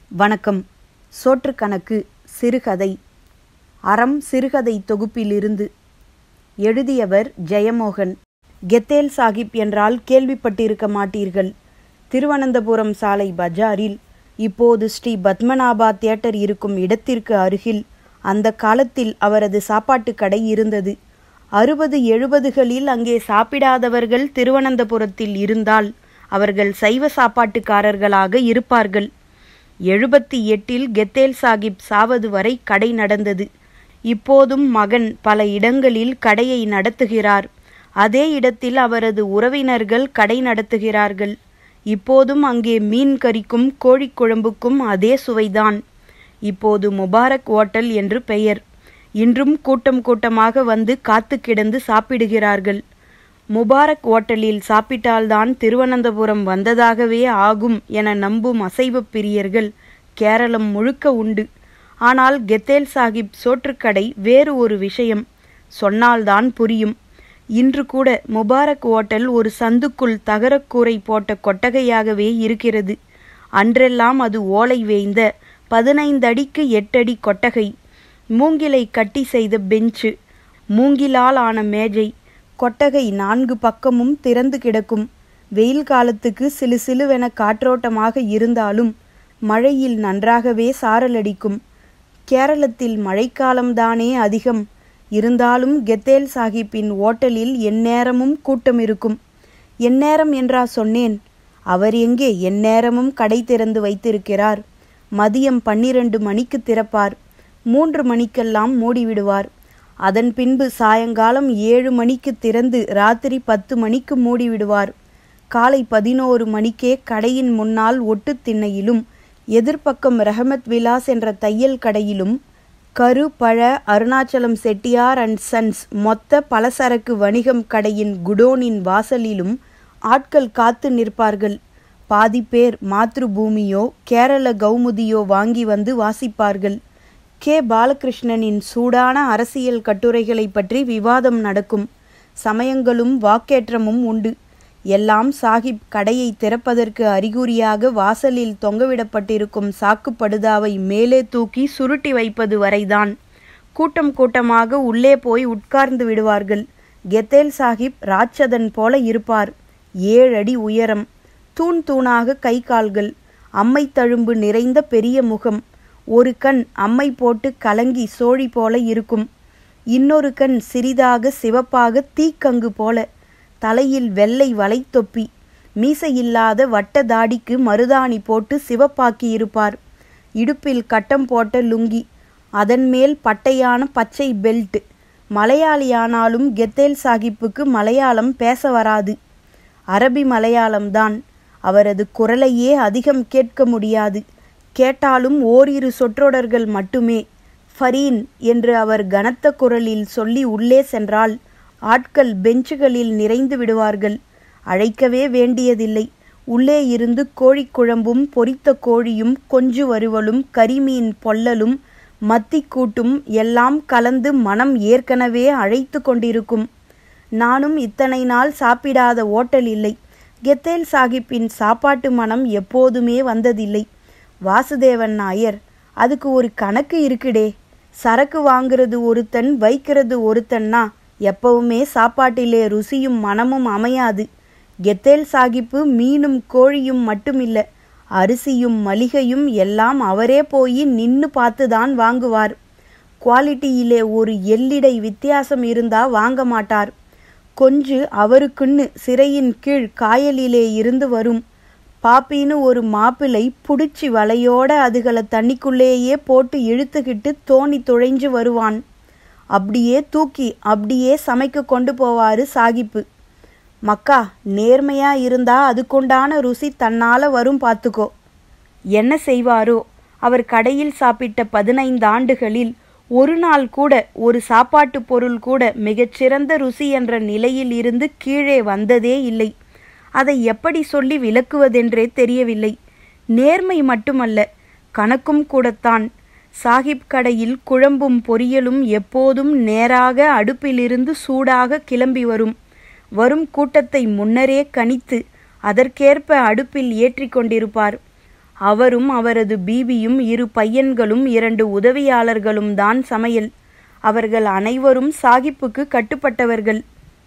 வணக்கம் சோற்று கணக்கு சிறுகதை அறம் சிறுகதை தொகுப்பிலிருந்து எழுதியவர் ஜெயமோகன் கெத்தேல் சாஹிப் என்றால் கேள்விப்பட்டிருக்க மாட்டீர்கள் திருவனந்தபுரம் சாலை பஜாரில் இப்போது ஸ்ரீ பத்மநாபா தியேட்டர் இருக்கும் இடத்திற்கு அருகில் அந்த காலத்தில் அவரது சாப்பாட்டு கடை இருந்தது அறுபது எழுபதுகளில் அங்கே சாப்பிடாதவர்கள் திருவனந்தபுரத்தில் இருந்தால் அவர்கள் சைவ சாப்பாட்டுக்காரர்களாக இருப்பார்கள் எழுபத்தி எட்டில் கெத்தேல் சாகிப் சாவது வரை கடை நடந்தது இப்போதும் மகன் பல இடங்களில் கடையை நடத்துகிறார் அதே இடத்தில் அவரது உறவினர்கள் கடை நடத்துகிறார்கள் இப்போதும் அங்கே மீன் கறிக்கும் கோழிக்குழம்புக்கும் அதே சுவைதான் இப்போது முபாரக் ஓட்டல் என்று பெயர் இன்றும் கூட்டம் கூட்டமாக வந்து காத்து கிடந்து சாப்பிடுகிறார்கள் முபாரக் ஓட்டலில் சாப்பிட்டால்தான் திருவனந்தபுரம் வந்ததாகவே ஆகும் என நம்பும் அசைவ பிரியர்கள் கேரளம் முழுக்க உண்டு ஆனால் கெத்தேல் சாஹிப் சோற்றுக்கடை வேறு ஒரு விஷயம் சொன்னால்தான் புரியும் இன்று கூட முபாரக் ஓட்டல் ஒரு சந்துக்குள் தகரக்கூரை போட்ட கொட்டகையாகவே இருக்கிறது அன்றெல்லாம் அது ஓலை வேய்ந்த பதினைந்தடிக்கு எட்டடி கொட்டகை மூங்கிலை கட்டி செய்த பெஞ்சு மூங்கிலால் ஆன மேஜை கொட்டகை நான்கு பக்கமும் திறந்து கிடக்கும் வெயில் காலத்துக்கு சிலு சிலுவென காற்றோட்டமாக இருந்தாலும் மழையில் நன்றாகவே சாரலடிக்கும் கேரளத்தில் மழைக்காலம்தானே அதிகம் இருந்தாலும் கெத்தேல் சாஹிப்பின் ஓட்டலில் எந்நேரமும் கூட்டம் இருக்கும் எந்நேரம் என்றா சொன்னேன் அவர் எங்கே எந்நேரமும் கடை திறந்து வைத்திருக்கிறார் மதியம் பன்னிரண்டு மணிக்கு திறப்பார் மூன்று மணிக்கெல்லாம் மூடிவிடுவார் அதன் பின்பு சாயங்காலம் ஏழு மணிக்கு திறந்து ராத்திரி பத்து மணிக்கு மூடிவிடுவார் காலை பதினோரு மணிக்கே கடையின் முன்னால் ஒட்டு திண்ணையிலும் எதிர்ப்பக்கம் ரஹமத் விலாஸ் என்ற தையல் கடையிலும் கரு பழ அருணாச்சலம் செட்டியார் அண்ட் சன்ஸ் மொத்த பலசரக்கு வணிகம் கடையின் குடோனின் வாசலிலும் ஆட்கள் காத்து நிற்பார்கள் பாதி பேர் மாத்ருபூமியோ கேரள கௌமுதியோ வாங்கி வந்து வாசிப்பார்கள் கே பாலகிருஷ்ணனின் சூடான அரசியல் கட்டுரைகளை பற்றி விவாதம் நடக்கும் சமயங்களும் வாக்கேற்றமும் உண்டு எல்லாம் சாஹிப் கடையை திறப்பதற்கு அறிகுறியாக வாசலில் தொங்கவிடப்பட்டிருக்கும் சாக்குப்படுதாவை மேலே தூக்கி சுருட்டி வைப்பது வரைதான் கூட்டம் கூட்டமாக உள்ளே போய் உட்கார்ந்து விடுவார்கள் கெத்தேல் சாஹிப் ராட்சதன் போல இருப்பார் ஏழடி உயரம் தூண் தூணாக கை கால்கள் அம்மை தழும்பு நிறைந்த பெரிய முகம் ஒரு கண் அம்மை போட்டு கலங்கி சோழி போல இருக்கும் இன்னொரு கண் சிறிதாக சிவப்பாக தீக்கங்கு போல தலையில் வெள்ளை வலைத்தொப்பி மீசையில்லாத வட்ட தாடிக்கு மருதாணி போட்டு சிவப்பாக்கி இருப்பார் இடுப்பில் கட்டம் போட்ட லுங்கி அதன் மேல் பட்டையான பச்சை பெல்ட் மலையாளியானாலும் கெத்தேல் சாஹிப்புக்கு மலையாளம் பேச வராது அரபி மலையாளம்தான் அவரது குரலையே அதிகம் கேட்க முடியாது கேட்டாலும் ஓரிரு சொற்றொடர்கள் மட்டுமே ஃபரீன் என்று அவர் கனத்த குரலில் சொல்லி உள்ளே சென்றால் ஆட்கள் பெஞ்சுகளில் நிறைந்து விடுவார்கள் அழைக்கவே வேண்டியதில்லை உள்ளே இருந்து கோழிக்குழம்பும் பொரித்த கோழியும் கொஞ்சு வறுவலும் கரிமீன் பொல்லலும் மத்திக்கூட்டும் எல்லாம் கலந்து மனம் ஏற்கனவே அழைத்து கொண்டிருக்கும் நானும் இத்தனை நாள் சாப்பிடாத ஓட்டல் இல்லை கெத்தேல் சாஹிப்பின் சாப்பாட்டு மனம் எப்போதுமே வந்ததில்லை வாசுதேவன் நாயர் அதுக்கு ஒரு கணக்கு இருக்குடே சரக்கு வாங்குறது ஒருத்தன் வைக்கிறது ஒருத்தன்னா எப்பவுமே சாப்பாட்டிலே ருசியும் மனமும் அமையாது கெத்தேல் சாகிப்பு மீனும் கோழியும் மட்டுமில்ல அரிசியும் மளிகையும் எல்லாம் அவரே போய் நின்னு பார்த்துதான் வாங்குவார் குவாலிட்டியிலே ஒரு எல்லிடை வித்தியாசம் இருந்தா வாங்க மாட்டார் கொஞ்சு அவருக்குன்னு சிறையின் கீழ் காயலிலே இருந்து வரும் பாப்பின்னு ஒரு மாப்பிளை புடிச்சு வலையோட அதுகளை தண்ணிக்குள்ளேயே போட்டு இழுத்துக்கிட்டு தோணி துழைஞ்சு வருவான் அப்படியே தூக்கி அப்படியே சமைக்க கொண்டு போவாரு சாகிப்பு மக்கா நேர்மையா இருந்தா அதுக்குண்டான ருசி தன்னால வரும் பார்த்துக்கோ என்ன செய்வாரோ அவர் கடையில் சாப்பிட்ட பதினைந்து ஆண்டுகளில் ஒரு நாள் கூட ஒரு சாப்பாட்டு பொருள் கூட மிகச்சிறந்த ருசி என்ற நிலையில் இருந்து கீழே வந்ததே இல்லை அதை எப்படி சொல்லி விளக்குவதென்றே தெரியவில்லை நேர்மை மட்டுமல்ல கணக்கும் கூடத்தான் சாஹிப் கடையில் குழம்பும் பொரியலும் எப்போதும் நேராக அடுப்பிலிருந்து சூடாக கிளம்பி வரும் வரும் கூட்டத்தை முன்னரே கணித்து அதற்கேற்ப அடுப்பில் ஏற்றி கொண்டிருப்பார் அவரும் அவரது பீபியும் இரு பையன்களும் இரண்டு உதவியாளர்களும் தான் சமையல் அவர்கள் அனைவரும் சாகிப்புக்கு கட்டுப்பட்டவர்கள்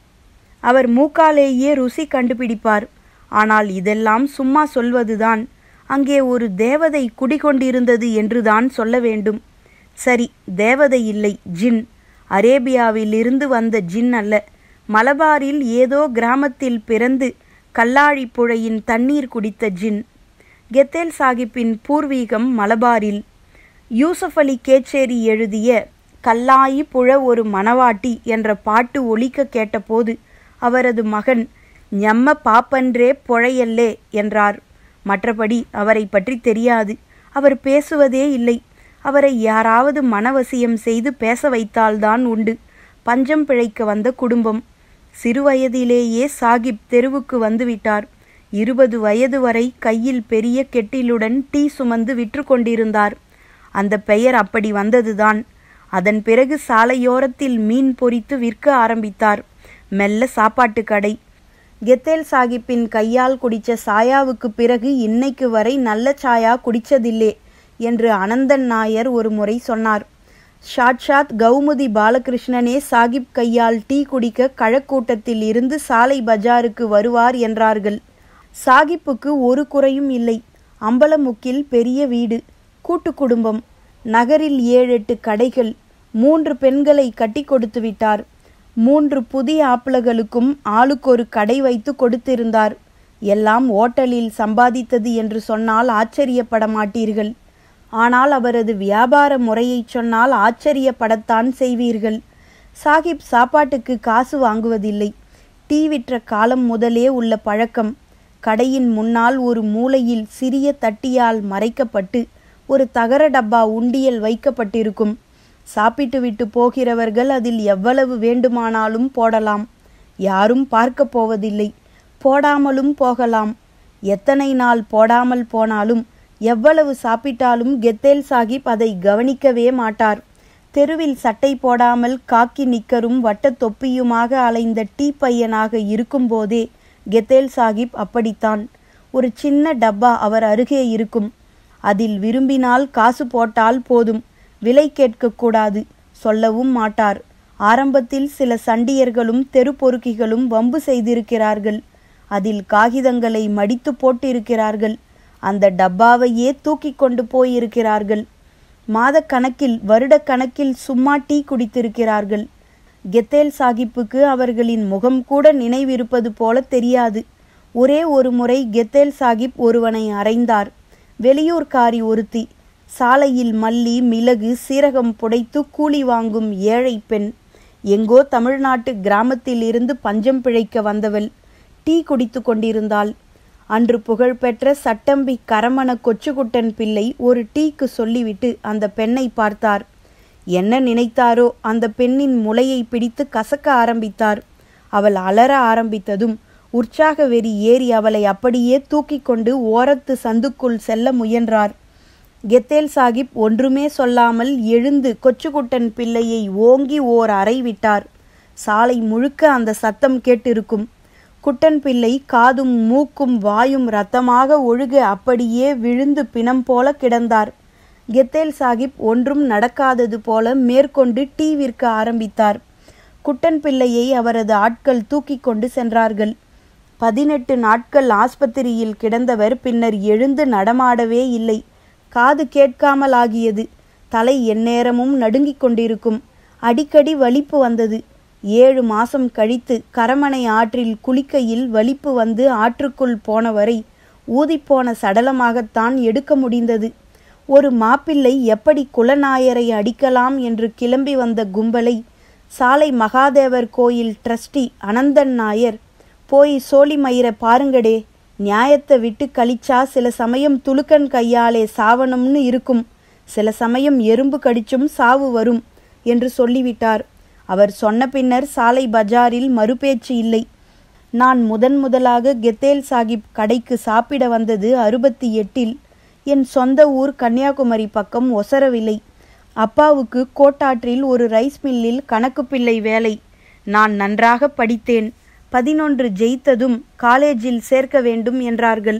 அவர் மூக்காலேயே ருசி கண்டுபிடிப்பார் ஆனால் இதெல்லாம் சும்மா சொல்வதுதான் அங்கே ஒரு தேவதை குடிகொண்டிருந்தது என்றுதான் சொல்ல வேண்டும் சரி தேவதை இல்லை ஜின் அரேபியாவில் இருந்து வந்த ஜின் அல்ல மலபாரில் ஏதோ கிராமத்தில் பிறந்து கல்லாழி புழையின் தண்ணீர் குடித்த ஜின் கெத்தேல் சாகிப்பின் பூர்வீகம் மலபாரில் யூசப் அலி கேச்சேரி எழுதிய கல்லாயி புழ ஒரு மணவாட்டி என்ற பாட்டு ஒலிக்க கேட்டபோது அவரது மகன் ஞம்ம பாப்பன்றே பொழையல்லே என்றார் மற்றபடி அவரை பற்றி தெரியாது அவர் பேசுவதே இல்லை அவரை யாராவது மனவசியம் செய்து பேச வைத்தால்தான் உண்டு பஞ்சம் பிழைக்க வந்த குடும்பம் சிறுவயதிலேயே சாகிப் தெருவுக்கு வந்துவிட்டார் இருபது வயது வரை கையில் பெரிய கெட்டிலுடன் டீ சுமந்து விற்று கொண்டிருந்தார் அந்த பெயர் அப்படி வந்ததுதான் அதன் பிறகு சாலையோரத்தில் மீன் பொரித்து விற்க ஆரம்பித்தார் மெல்ல சாப்பாட்டு கடை கெத்தேல் சாகிப்பின் கையால் குடிச்ச சாயாவுக்கு பிறகு இன்னைக்கு வரை நல்ல சாயா குடிச்சதில்லே என்று அனந்தன் நாயர் ஒரு முறை சொன்னார் ஷாட்ஷாத் கௌமுதி பாலகிருஷ்ணனே சாகிப் கையால் டீ குடிக்க கழக்கூட்டத்தில் இருந்து சாலை பஜாருக்கு வருவார் என்றார்கள் சாகிப்புக்கு ஒரு குறையும் இல்லை அம்பலமுக்கில் பெரிய வீடு கூட்டு குடும்பம் நகரில் ஏழெட்டு கடைகள் மூன்று பெண்களை கட்டி கொடுத்து விட்டார் மூன்று புதிய ஆப்பிளகளுக்கும் ஆளுக்கொரு கடை வைத்து கொடுத்திருந்தார் எல்லாம் ஓட்டலில் சம்பாதித்தது என்று சொன்னால் ஆச்சரியப்பட மாட்டீர்கள் ஆனால் அவரது வியாபார முறையைச் சொன்னால் ஆச்சரியப்படத்தான் செய்வீர்கள் சாகிப் சாப்பாட்டுக்கு காசு வாங்குவதில்லை டீ விற்ற காலம் முதலே உள்ள பழக்கம் கடையின் முன்னால் ஒரு மூலையில் சிறிய தட்டியால் மறைக்கப்பட்டு ஒரு தகர டப்பா உண்டியல் வைக்கப்பட்டிருக்கும் சாப்பிட்டு விட்டு போகிறவர்கள் அதில் எவ்வளவு வேண்டுமானாலும் போடலாம் யாரும் பார்க்கப் போவதில்லை போடாமலும் போகலாம் எத்தனை நாள் போடாமல் போனாலும் எவ்வளவு சாப்பிட்டாலும் கெத்தேல் சாகிப் அதை கவனிக்கவே மாட்டார் தெருவில் சட்டை போடாமல் காக்கி நிக்கரும் வட்டத் தொப்பியுமாக அலைந்த டீ பையனாக இருக்கும்போதே கெத்தேல் சாகிப் அப்படித்தான் ஒரு சின்ன டப்பா அவர் அருகே இருக்கும் அதில் விரும்பினால் காசு போட்டால் போதும் விலை கேட்கக்கூடாது சொல்லவும் மாட்டார் ஆரம்பத்தில் சில சண்டியர்களும் தெரு பொறுக்கிகளும் வம்பு செய்திருக்கிறார்கள் அதில் காகிதங்களை மடித்து போட்டிருக்கிறார்கள் அந்த டப்பாவையே தூக்கி கொண்டு போயிருக்கிறார்கள் மாதக்கணக்கில் வருடக்கணக்கில் சும்மா டீ குடித்திருக்கிறார்கள் கெத்தேல் சாகிப்புக்கு அவர்களின் முகம் கூட நினைவிருப்பது போல தெரியாது ஒரே ஒரு முறை கெத்தேல் சாகிப் ஒருவனை அறைந்தார் வெளியூர்காரி ஒருத்தி சாலையில் மல்லி மிளகு சீரகம் புடைத்து கூலி வாங்கும் ஏழை பெண் எங்கோ தமிழ்நாட்டு கிராமத்தில் இருந்து பஞ்சம் பிழைக்க வந்தவள் டீ குடித்து கொண்டிருந்தாள் அன்று புகழ்பெற்ற சட்டம்பி கரமண கொச்சுக்குட்டன் பிள்ளை ஒரு டீக்கு சொல்லிவிட்டு அந்த பெண்ணை பார்த்தார் என்ன நினைத்தாரோ அந்த பெண்ணின் முளையை பிடித்து கசக்க ஆரம்பித்தார் அவள் அலற ஆரம்பித்ததும் உற்சாக வெறி ஏறி அவளை அப்படியே தூக்கி கொண்டு ஓரத்து சந்துக்குள் செல்ல முயன்றார் கெத்தேல் சாகிப் ஒன்றுமே சொல்லாமல் எழுந்து கொச்சுக்குட்டன் பிள்ளையை ஓங்கி ஓர் அறை விட்டார் சாலை முழுக்க அந்த சத்தம் கேட்டிருக்கும் குட்டன் பிள்ளை காதும் மூக்கும் வாயும் ரத்தமாக ஒழுக அப்படியே விழுந்து பிணம் போல கிடந்தார் கெத்தேல் சாகிப் ஒன்றும் நடக்காதது போல மேற்கொண்டு டீ விற்க ஆரம்பித்தார் குட்டன் பிள்ளையை அவரது ஆட்கள் தூக்கி கொண்டு சென்றார்கள் பதினெட்டு நாட்கள் ஆஸ்பத்திரியில் கிடந்தவர் பின்னர் எழுந்து நடமாடவே இல்லை காது கேட்காமல் ஆகியது தலை எந்நேரமும் நடுங்கிக் கொண்டிருக்கும் அடிக்கடி வலிப்பு வந்தது ஏழு மாசம் கழித்து கரமனை ஆற்றில் குளிக்கையில் வலிப்பு வந்து ஆற்றுக்குள் போனவரை ஊதிப்போன சடலமாகத்தான் எடுக்க முடிந்தது ஒரு மாப்பிள்ளை எப்படி குலநாயரை அடிக்கலாம் என்று கிளம்பி வந்த கும்பலை சாலை மகாதேவர் கோயில் ட்ரஸ்டி அனந்தன் நாயர் போய் சோழி மயிர பாருங்கடே நியாயத்தை விட்டு கழிச்சா சில சமயம் துலுக்கன் கையாலே சாவணும்னு இருக்கும் சில சமயம் எறும்பு கடிச்சும் சாவு வரும் என்று சொல்லிவிட்டார் அவர் சொன்ன பின்னர் சாலை பஜாரில் மறுபேச்சு இல்லை நான் முதன் முதலாக கெத்தேல் சாகிப் கடைக்கு சாப்பிட வந்தது அறுபத்தி எட்டில் என் சொந்த ஊர் கன்னியாகுமரி பக்கம் ஒசரவில்லை அப்பாவுக்கு கோட்டாற்றில் ஒரு ரைஸ் மில்லில் கணக்கு பிள்ளை வேலை நான் நன்றாக படித்தேன் பதினொன்று ஜெயித்ததும் காலேஜில் சேர்க்க வேண்டும் என்றார்கள்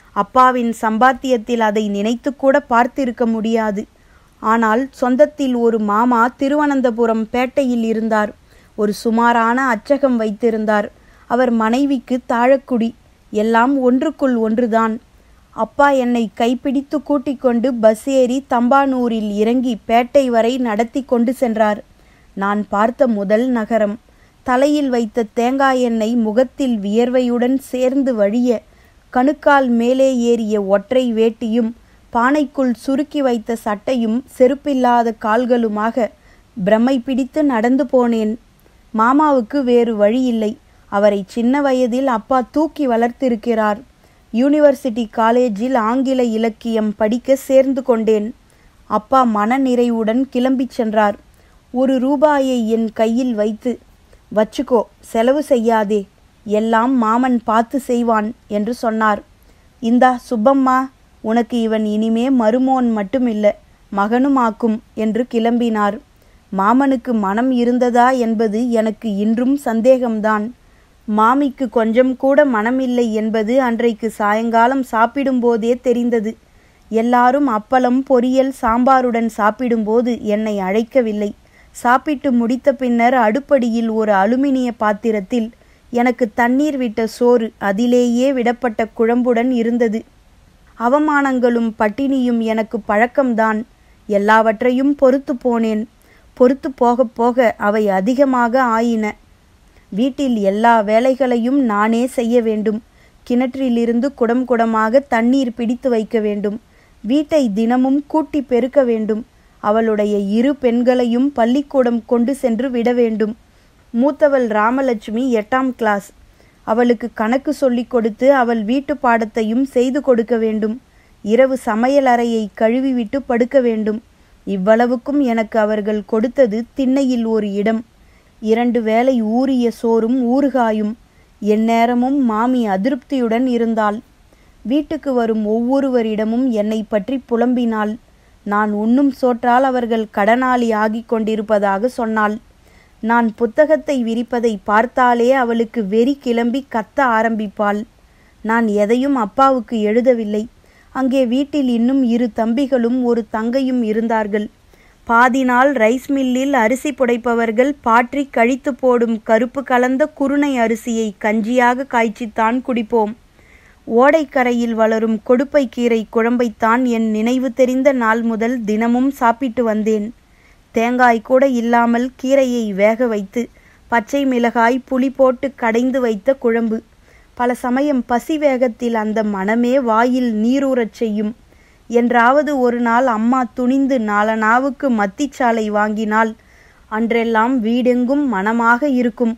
அப்பாவின் சம்பாத்தியத்தில் அதை நினைத்து கூட பார்த்திருக்க முடியாது ஆனால் சொந்தத்தில் ஒரு மாமா திருவனந்தபுரம் பேட்டையில் இருந்தார் ஒரு சுமாரான அச்சகம் வைத்திருந்தார் அவர் மனைவிக்கு தாழக்குடி எல்லாம் ஒன்றுக்குள் ஒன்றுதான் அப்பா என்னை கைப்பிடித்து கூட்டிக் கொண்டு பஸ் ஏறி தம்பானூரில் இறங்கி பேட்டை வரை நடத்தி கொண்டு சென்றார் நான் பார்த்த முதல் நகரம் தலையில் வைத்த தேங்காய் எண்ணெய் முகத்தில் வியர்வையுடன் சேர்ந்து வழிய கணுக்கால் மேலே ஏறிய ஒற்றை வேட்டியும் பானைக்குள் சுருக்கி வைத்த சட்டையும் செருப்பில்லாத கால்களுமாக பிரமை பிடித்து நடந்து போனேன் மாமாவுக்கு வேறு வழியில்லை அவரை சின்ன வயதில் அப்பா தூக்கி வளர்த்திருக்கிறார் யூனிவர்சிட்டி காலேஜில் ஆங்கில இலக்கியம் படிக்க சேர்ந்து கொண்டேன் அப்பா மன நிறைவுடன் கிளம்பிச் சென்றார் ஒரு ரூபாயை என் கையில் வைத்து வச்சுக்கோ செலவு செய்யாதே எல்லாம் மாமன் பார்த்து செய்வான் என்று சொன்னார் இந்தா சுப்பம்மா உனக்கு இவன் இனிமே மருமோன் மட்டுமில்ல மகனுமாக்கும் என்று கிளம்பினார் மாமனுக்கு மனம் இருந்ததா என்பது எனக்கு இன்றும் சந்தேகம்தான் மாமிக்கு கொஞ்சம் கூட மனமில்லை என்பது அன்றைக்கு சாயங்காலம் சாப்பிடும்போதே தெரிந்தது எல்லாரும் அப்பளம் பொரியல் சாம்பாருடன் சாப்பிடும்போது என்னை அழைக்கவில்லை சாப்பிட்டு முடித்த பின்னர் அடுப்படியில் ஒரு அலுமினிய பாத்திரத்தில் எனக்கு தண்ணீர் விட்ட சோறு அதிலேயே விடப்பட்ட குழம்புடன் இருந்தது அவமானங்களும் பட்டினியும் எனக்கு பழக்கம்தான் எல்லாவற்றையும் பொறுத்து போனேன் பொறுத்து போக போக அவை அதிகமாக ஆயின வீட்டில் எல்லா வேலைகளையும் நானே செய்ய வேண்டும் கிணற்றிலிருந்து குடம் குடமாக தண்ணீர் பிடித்து வைக்க வேண்டும் வீட்டை தினமும் கூட்டி பெருக்க வேண்டும் அவளுடைய இரு பெண்களையும் பள்ளிக்கூடம் கொண்டு சென்று விட வேண்டும் மூத்தவள் ராமலட்சுமி எட்டாம் கிளாஸ் அவளுக்கு கணக்கு சொல்லிக் கொடுத்து அவள் வீட்டு பாடத்தையும் செய்து கொடுக்க வேண்டும் இரவு சமையலறையை கழுவிவிட்டு படுக்க வேண்டும் இவ்வளவுக்கும் எனக்கு அவர்கள் கொடுத்தது திண்ணையில் ஒரு இடம் இரண்டு வேளை ஊறிய சோறும் ஊறுகாயும் எந்நேரமும் மாமி அதிருப்தியுடன் இருந்தாள் வீட்டுக்கு வரும் ஒவ்வொருவரிடமும் என்னை பற்றி புலம்பினாள் நான் உண்ணும் சோற்றால் அவர்கள் கடனாளி ஆகிக் கொண்டிருப்பதாக சொன்னாள் நான் புத்தகத்தை விரிப்பதை பார்த்தாலே அவளுக்கு வெறி கிளம்பி கத்த ஆரம்பிப்பாள் நான் எதையும் அப்பாவுக்கு எழுதவில்லை அங்கே வீட்டில் இன்னும் இரு தம்பிகளும் ஒரு தங்கையும் இருந்தார்கள் பாதி நாள் ரைஸ் மில்லில் அரிசி புடைப்பவர்கள் பாற்றி கழித்து போடும் கருப்பு கலந்த குருணை அரிசியை கஞ்சியாக காய்ச்சித்தான் குடிப்போம் ஓடைக்கரையில் வளரும் கொடுப்பை கீரை குழம்பைத்தான் என் நினைவு தெரிந்த நாள் முதல் தினமும் சாப்பிட்டு வந்தேன் தேங்காய் கூட இல்லாமல் கீரையை வேக வைத்து பச்சை மிளகாய் புளி போட்டு கடைந்து வைத்த குழம்பு பல சமயம் பசி வேகத்தில் அந்த மனமே வாயில் நீரூறச் செய்யும் என்றாவது ஒரு நாள் அம்மா துணிந்து நாலனாவுக்கு மத்திச்சாலை வாங்கினால் அன்றெல்லாம் வீடெங்கும் மனமாக இருக்கும்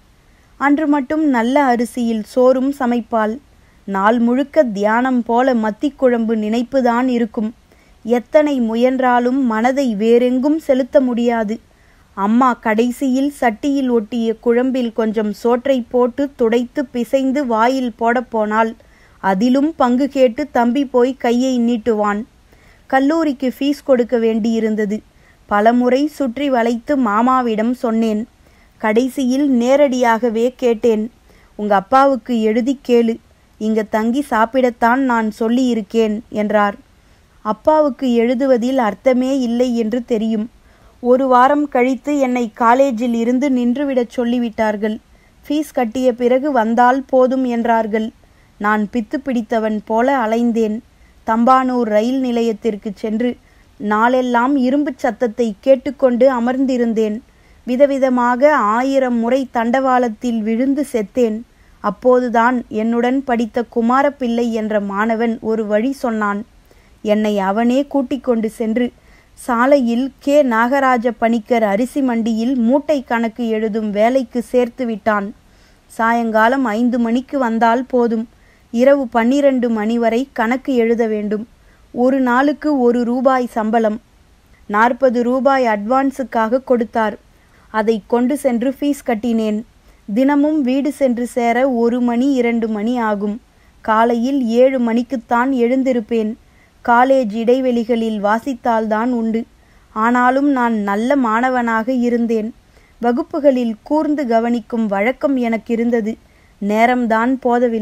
அன்று மட்டும் நல்ல அரிசியில் சோறும் சமைப்பாள் நாள் முழுக்க தியானம் போல மத்திக் குழம்பு நினைப்புதான் இருக்கும் எத்தனை முயன்றாலும் மனதை வேறெங்கும் செலுத்த முடியாது அம்மா கடைசியில் சட்டியில் ஒட்டிய குழம்பில் கொஞ்சம் சோற்றை போட்டு துடைத்து பிசைந்து வாயில் போடப்போனால் அதிலும் பங்கு கேட்டு தம்பி போய் கையை நீட்டுவான் கல்லூரிக்கு ஃபீஸ் கொடுக்க வேண்டியிருந்தது பலமுறை சுற்றி வளைத்து மாமாவிடம் சொன்னேன் கடைசியில் நேரடியாகவே கேட்டேன் உங்க அப்பாவுக்கு எழுதி கேளு இங்க தங்கி சாப்பிடத்தான் நான் சொல்லியிருக்கேன் என்றார் அப்பாவுக்கு எழுதுவதில் அர்த்தமே இல்லை என்று தெரியும் ஒரு வாரம் கழித்து என்னை காலேஜில் இருந்து நின்றுவிடச் சொல்லிவிட்டார்கள் ஃபீஸ் கட்டிய பிறகு வந்தால் போதும் என்றார்கள் நான் பித்து பிடித்தவன் போல அலைந்தேன் தம்பானூர் ரயில் நிலையத்திற்கு சென்று நாளெல்லாம் இரும்புச் சத்தத்தை கேட்டுக்கொண்டு அமர்ந்திருந்தேன் விதவிதமாக ஆயிரம் முறை தண்டவாளத்தில் விழுந்து செத்தேன் அப்போதுதான் என்னுடன் படித்த குமாரப்பிள்ளை என்ற மாணவன் ஒரு வழி சொன்னான் என்னை அவனே கூட்டிக் கொண்டு சென்று சாலையில் கே நாகராஜ பணிக்கர் அரிசி மண்டியில் மூட்டை கணக்கு எழுதும் வேலைக்கு சேர்த்து விட்டான் சாயங்காலம் ஐந்து மணிக்கு வந்தால் போதும் இரவு பன்னிரண்டு மணி வரை கணக்கு எழுத வேண்டும் ஒரு நாளுக்கு ஒரு ரூபாய் சம்பளம் நாற்பது ரூபாய் அட்வான்ஸுக்காக கொடுத்தார் அதை கொண்டு சென்று ஃபீஸ் கட்டினேன் தினமும் வீடு சென்று சேர ஒரு மணி இரண்டு மணி ஆகும் காலையில் ஏழு மணிக்குத்தான் எழுந்திருப்பேன் காலேஜ் இடைவெளிகளில் வாசித்தால்தான் உண்டு ஆனாலும் நான் நல்ல மாணவனாக இருந்தேன் வகுப்புகளில் கூர்ந்து கவனிக்கும் வழக்கம் எனக்கு இருந்தது நேரம்தான் போதவில்லை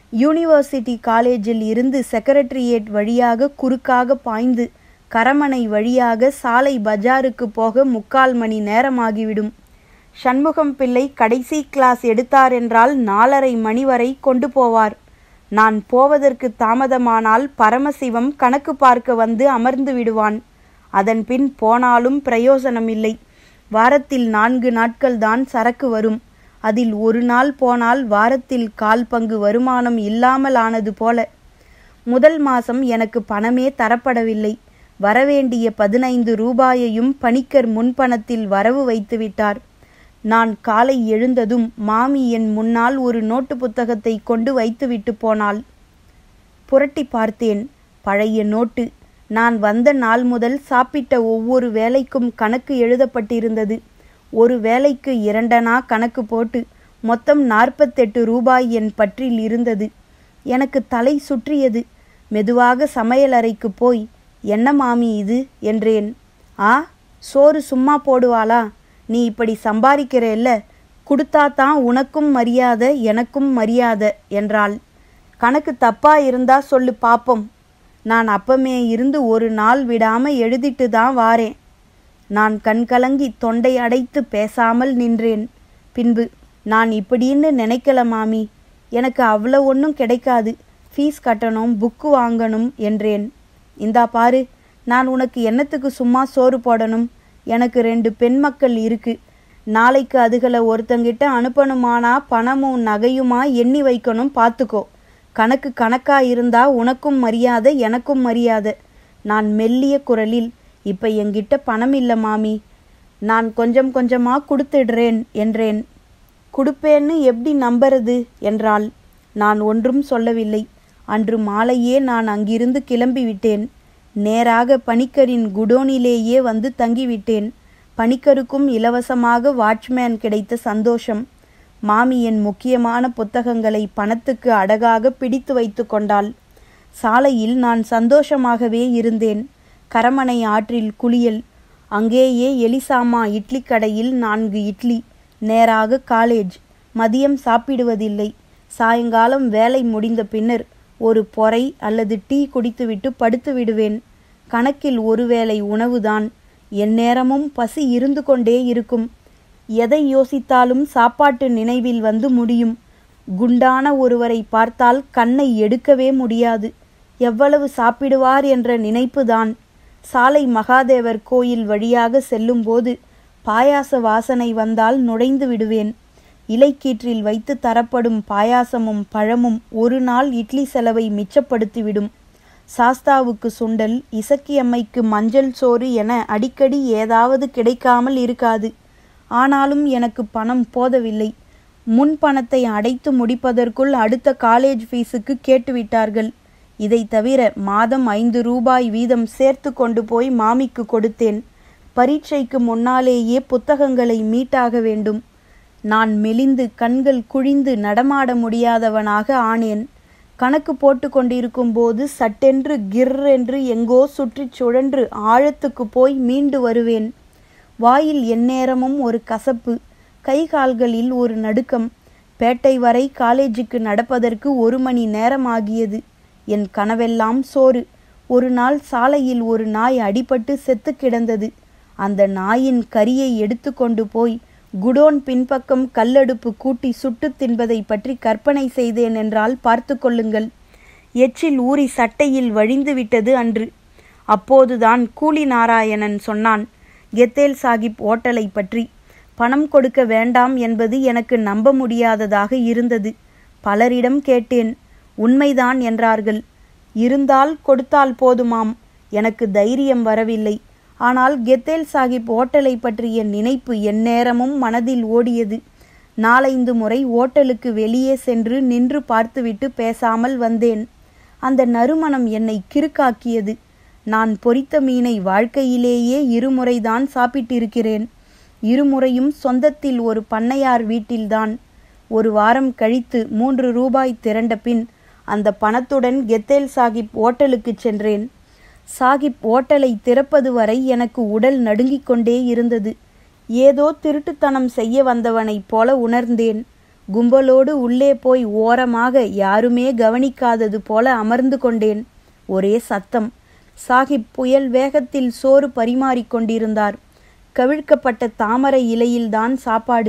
யூனிவர்சிட்டி காலேஜில் இருந்து செக்ரட்டரியேட் வழியாக குறுக்காக பாய்ந்து கரமனை வழியாக சாலை பஜாருக்கு போக முக்கால் மணி நேரமாகிவிடும் சண்முகம் பிள்ளை கடைசி கிளாஸ் எடுத்தார் என்றால் நாலரை மணி வரை கொண்டு போவார் நான் போவதற்கு தாமதமானால் பரமசிவம் கணக்கு பார்க்க வந்து அமர்ந்து விடுவான் அதன் பின் போனாலும் பிரயோசனமில்லை வாரத்தில் நான்கு நாட்கள் தான் சரக்கு வரும் அதில் ஒரு நாள் போனால் வாரத்தில் கால் பங்கு வருமானம் இல்லாமல் ஆனது போல முதல் மாசம் எனக்கு பணமே தரப்படவில்லை வரவேண்டிய பதினைந்து ரூபாயையும் பணிக்கர் முன்பணத்தில் வரவு வைத்து விட்டார் நான் காலை எழுந்ததும் மாமி என் முன்னால் ஒரு நோட்டு புத்தகத்தை கொண்டு வைத்துவிட்டு போனாள் புரட்டி பார்த்தேன் பழைய நோட்டு நான் வந்த நாள் முதல் சாப்பிட்ட ஒவ்வொரு வேலைக்கும் கணக்கு எழுதப்பட்டிருந்தது ஒரு வேலைக்கு இரண்டனா கணக்கு போட்டு மொத்தம் நாற்பத்தெட்டு ரூபாய் என் பற்றில் இருந்தது எனக்கு தலை சுற்றியது மெதுவாக சமையலறைக்கு போய் என்ன மாமி இது என்றேன் ஆ சோறு சும்மா போடுவாளா நீ இப்படி சம்பாதிக்கிறேல்ல கொடுத்தாதான் உனக்கும் மரியாதை எனக்கும் மரியாதை என்றாள் கணக்கு தப்பா இருந்தா சொல்லு பாப்போம் நான் அப்பமே இருந்து ஒரு நாள் விடாம எழுதிட்டு தான் வாரேன் நான் கண்கலங்கி தொண்டை அடைத்து பேசாமல் நின்றேன் பின்பு நான் இப்படின்னு நினைக்கல மாமி எனக்கு அவ்வளோ ஒன்றும் கிடைக்காது ஃபீஸ் கட்டணும் புக்கு வாங்கணும் என்றேன் இந்தா பாரு நான் உனக்கு என்னத்துக்கு சும்மா சோறு போடணும் எனக்கு ரெண்டு பெண் மக்கள் இருக்கு நாளைக்கு அதுகளை ஒருத்தங்கிட்ட அனுப்பணுமானா பணமும் நகையுமா எண்ணி வைக்கணும் பார்த்துக்கோ கணக்கு கணக்கா இருந்தா உனக்கும் மரியாதை எனக்கும் மரியாதை நான் மெல்லிய குரலில் இப்ப என்கிட்ட பணம் இல்லை மாமி நான் கொஞ்சம் கொஞ்சமா கொடுத்துடுறேன் என்றேன் கொடுப்பேன்னு எப்படி நம்புறது என்றாள் நான் ஒன்றும் சொல்லவில்லை அன்று மாலையே நான் அங்கிருந்து கிளம்பி விட்டேன் நேராக பணிக்கரின் குடோனிலேயே வந்து தங்கிவிட்டேன் பணிக்கருக்கும் இலவசமாக வாட்ச்மேன் கிடைத்த சந்தோஷம் மாமி என் முக்கியமான புத்தகங்களை பணத்துக்கு அடகாக பிடித்து வைத்து கொண்டாள் சாலையில் நான் சந்தோஷமாகவே இருந்தேன் கரமனை ஆற்றில் குளியல் அங்கேயே எலிசாமா இட்லி கடையில் நான்கு இட்லி நேராக காலேஜ் மதியம் சாப்பிடுவதில்லை சாயங்காலம் வேலை முடிந்த பின்னர் ஒரு பொறை அல்லது டீ குடித்துவிட்டு படுத்து விடுவேன் கணக்கில் ஒருவேளை உணவுதான் எந்நேரமும் பசி இருந்து கொண்டே இருக்கும் எதை யோசித்தாலும் சாப்பாட்டு நினைவில் வந்து முடியும் குண்டான ஒருவரை பார்த்தால் கண்ணை எடுக்கவே முடியாது எவ்வளவு சாப்பிடுவார் என்ற நினைப்புதான் சாலை மகாதேவர் கோயில் வழியாக செல்லும்போது பாயாச வாசனை வந்தால் நுழைந்து விடுவேன் இலைக்கீற்றில் வைத்து தரப்படும் பாயாசமும் பழமும் ஒரு நாள் இட்லி செலவை மிச்சப்படுத்திவிடும் சாஸ்தாவுக்கு சுண்டல் இசக்கியம்மைக்கு மஞ்சள் சோறு என அடிக்கடி ஏதாவது கிடைக்காமல் இருக்காது ஆனாலும் எனக்கு பணம் போதவில்லை முன் பணத்தை அடைத்து முடிப்பதற்குள் அடுத்த காலேஜ் ஃபீஸுக்கு கேட்டுவிட்டார்கள் இதை தவிர மாதம் ஐந்து ரூபாய் வீதம் சேர்த்து கொண்டு போய் மாமிக்கு கொடுத்தேன் பரீட்சைக்கு முன்னாலேயே புத்தகங்களை மீட்டாக வேண்டும் நான் மெலிந்து கண்கள் குழிந்து நடமாட முடியாதவனாக ஆனேன் கணக்கு போட்டு கொண்டிருக்கும் போது சட்டென்று கிர் என்று எங்கோ சுற்றிச் சுழன்று ஆழத்துக்கு போய் மீண்டு வருவேன் வாயில் எந்நேரமும் ஒரு கசப்பு கை கால்களில் ஒரு நடுக்கம் பேட்டை வரை காலேஜுக்கு நடப்பதற்கு ஒரு மணி நேரம் ஆகியது என் கனவெல்லாம் சோறு ஒரு நாள் சாலையில் ஒரு நாய் அடிபட்டு செத்து கிடந்தது அந்த நாயின் கரியை எடுத்துக்கொண்டு போய் குடோன் பின்பக்கம் கல்லடுப்பு கூட்டி சுட்டு தின்பதை பற்றி கற்பனை செய்தேன் என்றால் பார்த்து கொள்ளுங்கள் எச்சில் ஊறி சட்டையில் வழிந்து விட்டது அன்று அப்போதுதான் கூலி நாராயணன் சொன்னான் கெத்தேல் சாகிப் ஓட்டலை பற்றி பணம் கொடுக்க வேண்டாம் என்பது எனக்கு நம்ப முடியாததாக இருந்தது பலரிடம் கேட்டேன் உண்மைதான் என்றார்கள் இருந்தால் கொடுத்தால் போதுமாம் எனக்கு தைரியம் வரவில்லை ஆனால் கெத்தேல் சாஹிப் ஓட்டலை பற்றிய நினைப்பு எந்நேரமும் மனதில் ஓடியது நாலைந்து முறை ஓட்டலுக்கு வெளியே சென்று நின்று பார்த்துவிட்டு பேசாமல் வந்தேன் அந்த நறுமணம் என்னை கிறுக்காக்கியது நான் பொரித்த மீனை வாழ்க்கையிலேயே இருமுறைதான் சாப்பிட்டிருக்கிறேன் இருமுறையும் சொந்தத்தில் ஒரு பண்ணையார் வீட்டில்தான் ஒரு வாரம் கழித்து மூன்று ரூபாய் திரண்ட பின் அந்த பணத்துடன் கெத்தேல் சாஹிப் ஓட்டலுக்கு சென்றேன் சாகிப் ஓட்டலை திறப்பது வரை எனக்கு உடல் நடுங்கிக் கொண்டே இருந்தது ஏதோ திருட்டுத்தனம் செய்ய வந்தவனைப் போல உணர்ந்தேன் கும்பலோடு உள்ளே போய் ஓரமாக யாருமே கவனிக்காதது போல அமர்ந்து கொண்டேன் ஒரே சத்தம் சாகிப் புயல் வேகத்தில் சோறு பரிமாறிக் கொண்டிருந்தார் கவிழ்க்கப்பட்ட தாமரை இலையில்தான் சாப்பாடு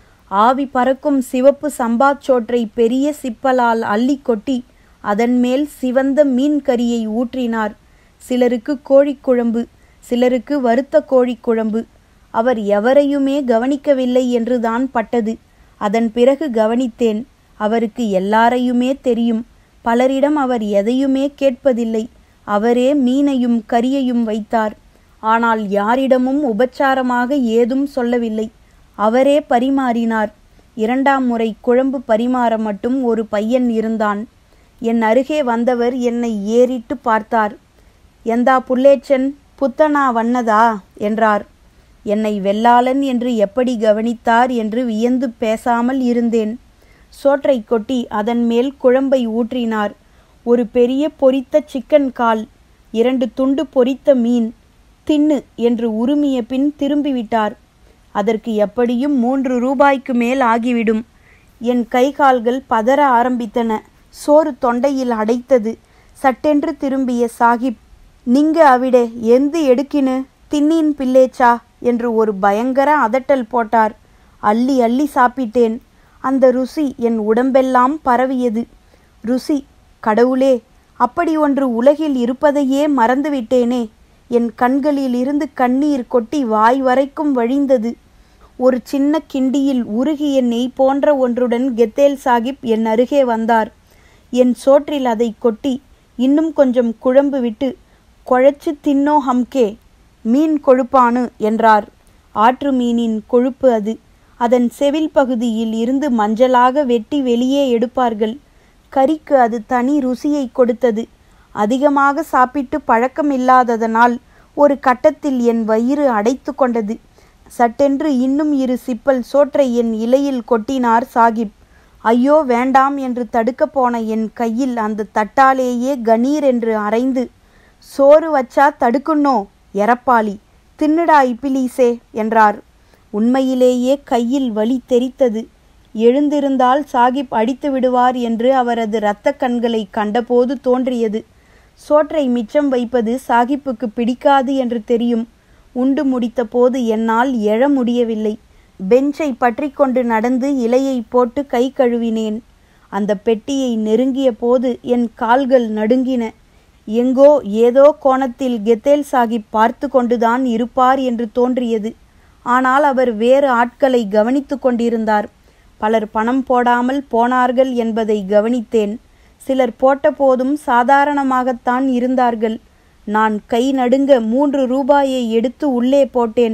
ஆவி பறக்கும் சிவப்பு சம்பாச்சோற்றை பெரிய சிப்பலால் அள்ளி கொட்டி அதன் மேல் சிவந்த மீன் கறியை ஊற்றினார் சிலருக்கு கோழிக்குழம்பு சிலருக்கு வறுத்த கோழிக்குழம்பு அவர் எவரையுமே கவனிக்கவில்லை என்றுதான் பட்டது அதன் பிறகு கவனித்தேன் அவருக்கு எல்லாரையுமே தெரியும் பலரிடம் அவர் எதையுமே கேட்பதில்லை அவரே மீனையும் கரியையும் வைத்தார் ஆனால் யாரிடமும் உபச்சாரமாக ஏதும் சொல்லவில்லை அவரே பரிமாறினார் இரண்டாம் முறை குழம்பு பரிமாற மட்டும் ஒரு பையன் இருந்தான் என் அருகே வந்தவர் என்னை ஏறிட்டு பார்த்தார் எந்தா புல்லேச்சன் புத்தனா வண்ணதா என்றார் என்னை வெள்ளாளன் என்று எப்படி கவனித்தார் என்று வியந்து பேசாமல் இருந்தேன் சோற்றை கொட்டி அதன் மேல் குழம்பை ஊற்றினார் ஒரு பெரிய பொரித்த சிக்கன் கால் இரண்டு துண்டு பொரித்த மீன் தின்னு என்று உருமிய பின் திரும்பிவிட்டார் அதற்கு எப்படியும் மூன்று ரூபாய்க்கு மேல் ஆகிவிடும் என் கை கால்கள் பதற ஆரம்பித்தன சோறு தொண்டையில் அடைத்தது சட்டென்று திரும்பிய சாகிப் நீங்க அவிடே எந்து எடுக்கினு தின்னின் பிள்ளேச்சா என்று ஒரு பயங்கர அதட்டல் போட்டார் அள்ளி அள்ளி சாப்பிட்டேன் அந்த ருசி என் உடம்பெல்லாம் பரவியது ருசி கடவுளே அப்படி ஒன்று உலகில் இருப்பதையே மறந்துவிட்டேனே என் கண்களில் இருந்து கண்ணீர் கொட்டி வாய் வரைக்கும் வழிந்தது ஒரு சின்ன கிண்டியில் உருகிய நெய் போன்ற ஒன்றுடன் கெத்தேல் சாகிப் என் அருகே வந்தார் என் சோற்றில் அதை கொட்டி இன்னும் கொஞ்சம் குழம்பு விட்டு குழைச்சு தின்னோ ஹம்கே மீன் கொழுப்பானு என்றார் ஆற்று மீனின் கொழுப்பு அது அதன் செவில் பகுதியில் இருந்து மஞ்சளாக வெட்டி வெளியே எடுப்பார்கள் கறிக்கு அது தனி ருசியை கொடுத்தது அதிகமாக சாப்பிட்டு பழக்கமில்லாததனால் ஒரு கட்டத்தில் என் வயிறு அடைத்து கொண்டது சட்டென்று இன்னும் இரு சிப்பல் சோற்றை என் இலையில் கொட்டினார் சாகிப் ஐயோ வேண்டாம் என்று தடுக்கப் போன என் கையில் அந்த தட்டாலேயே கணீர் என்று அரைந்து சோறு வச்சா தடுக்குன்னோ எரப்பாளி தின்னுடா இப்பிலீசே என்றார் உண்மையிலேயே கையில் வலி தெரித்தது எழுந்திருந்தால் சாகிப் அடித்து விடுவார் என்று அவரது இரத்த கண்களை கண்டபோது தோன்றியது சோற்றை மிச்சம் வைப்பது சாகிப்புக்கு பிடிக்காது என்று தெரியும் உண்டு முடித்த போது என்னால் எழ முடியவில்லை பெஞ்சை பற்றி கொண்டு நடந்து இலையை போட்டு கை கழுவினேன் அந்த பெட்டியை நெருங்கிய போது என் கால்கள் நடுங்கின எங்கோ ஏதோ கோணத்தில் கெத்தேல் சாகிப் பார்த்து கொண்டுதான் இருப்பார் என்று தோன்றியது ஆனால் அவர் வேறு ஆட்களை கவனித்து கொண்டிருந்தார் பலர் பணம் போடாமல் போனார்கள் என்பதை கவனித்தேன் சிலர் போட்டபோதும் சாதாரணமாகத்தான் இருந்தார்கள் நான் கை நடுங்க மூன்று ரூபாயை எடுத்து உள்ளே போட்டேன்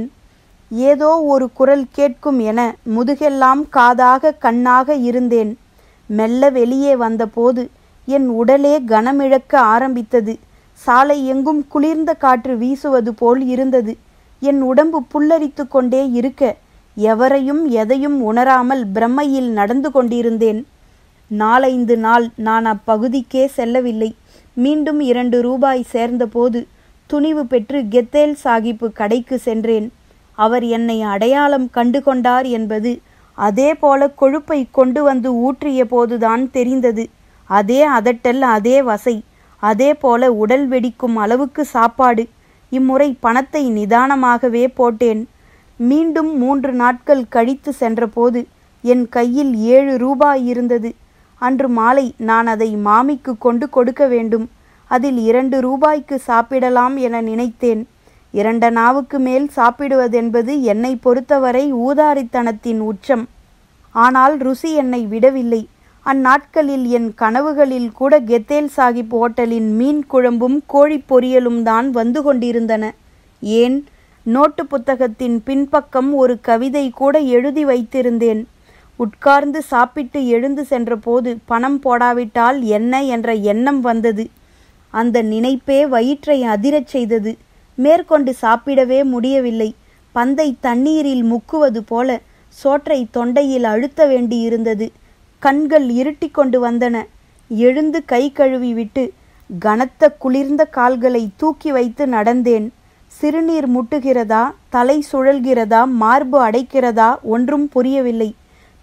ஏதோ ஒரு குரல் கேட்கும் என முதுகெல்லாம் காதாக கண்ணாக இருந்தேன் மெல்ல வெளியே வந்தபோது என் உடலே கனமிழக்க ஆரம்பித்தது சாலை எங்கும் குளிர்ந்த காற்று வீசுவது போல் இருந்தது என் உடம்பு புல்லரித்து கொண்டே இருக்க எவரையும் எதையும் உணராமல் பிரம்மையில் நடந்து கொண்டிருந்தேன் நாலைந்து நாள் நான் அப்பகுதிக்கே செல்லவில்லை மீண்டும் இரண்டு ரூபாய் சேர்ந்தபோது துணிவு பெற்று கெத்தேல் சாகிப்பு கடைக்கு சென்றேன் அவர் என்னை அடையாளம் கண்டு கொண்டார் என்பது அதே போல கொழுப்பை கொண்டு வந்து ஊற்றிய போதுதான் தெரிந்தது அதே அதட்டல் அதே வசை அதே போல உடல் வெடிக்கும் அளவுக்கு சாப்பாடு இம்முறை பணத்தை நிதானமாகவே போட்டேன் மீண்டும் மூன்று நாட்கள் கழித்து சென்றபோது என் கையில் ஏழு ரூபாய் இருந்தது அன்று மாலை நான் அதை மாமிக்கு கொண்டு கொடுக்க வேண்டும் அதில் இரண்டு ரூபாய்க்கு சாப்பிடலாம் என நினைத்தேன் இரண்ட நாவுக்கு மேல் சாப்பிடுவதென்பது என்னை பொறுத்தவரை ஊதாரித்தனத்தின் உச்சம் ஆனால் ருசி என்னை விடவில்லை அந்நாட்களில் என் கனவுகளில் கூட கெத்தேல் சாஹிப் ஓட்டலின் மீன் குழம்பும் கோழிப் பொரியலும் தான் வந்து கொண்டிருந்தன ஏன் நோட்டு புத்தகத்தின் பின்பக்கம் ஒரு கவிதை கூட எழுதி வைத்திருந்தேன் உட்கார்ந்து சாப்பிட்டு எழுந்து சென்றபோது பணம் போடாவிட்டால் என்ன என்ற எண்ணம் வந்தது அந்த நினைப்பே வயிற்றை அதிரச் செய்தது மேற்கொண்டு சாப்பிடவே முடியவில்லை பந்தை தண்ணீரில் முக்குவது போல சோற்றை தொண்டையில் அழுத்த வேண்டியிருந்தது கண்கள் இருட்டி கொண்டு வந்தன எழுந்து கை கழுவி விட்டு கனத்த குளிர்ந்த கால்களை தூக்கி வைத்து நடந்தேன் சிறுநீர் முட்டுகிறதா தலை சுழல்கிறதா மார்பு அடைக்கிறதா ஒன்றும் புரியவில்லை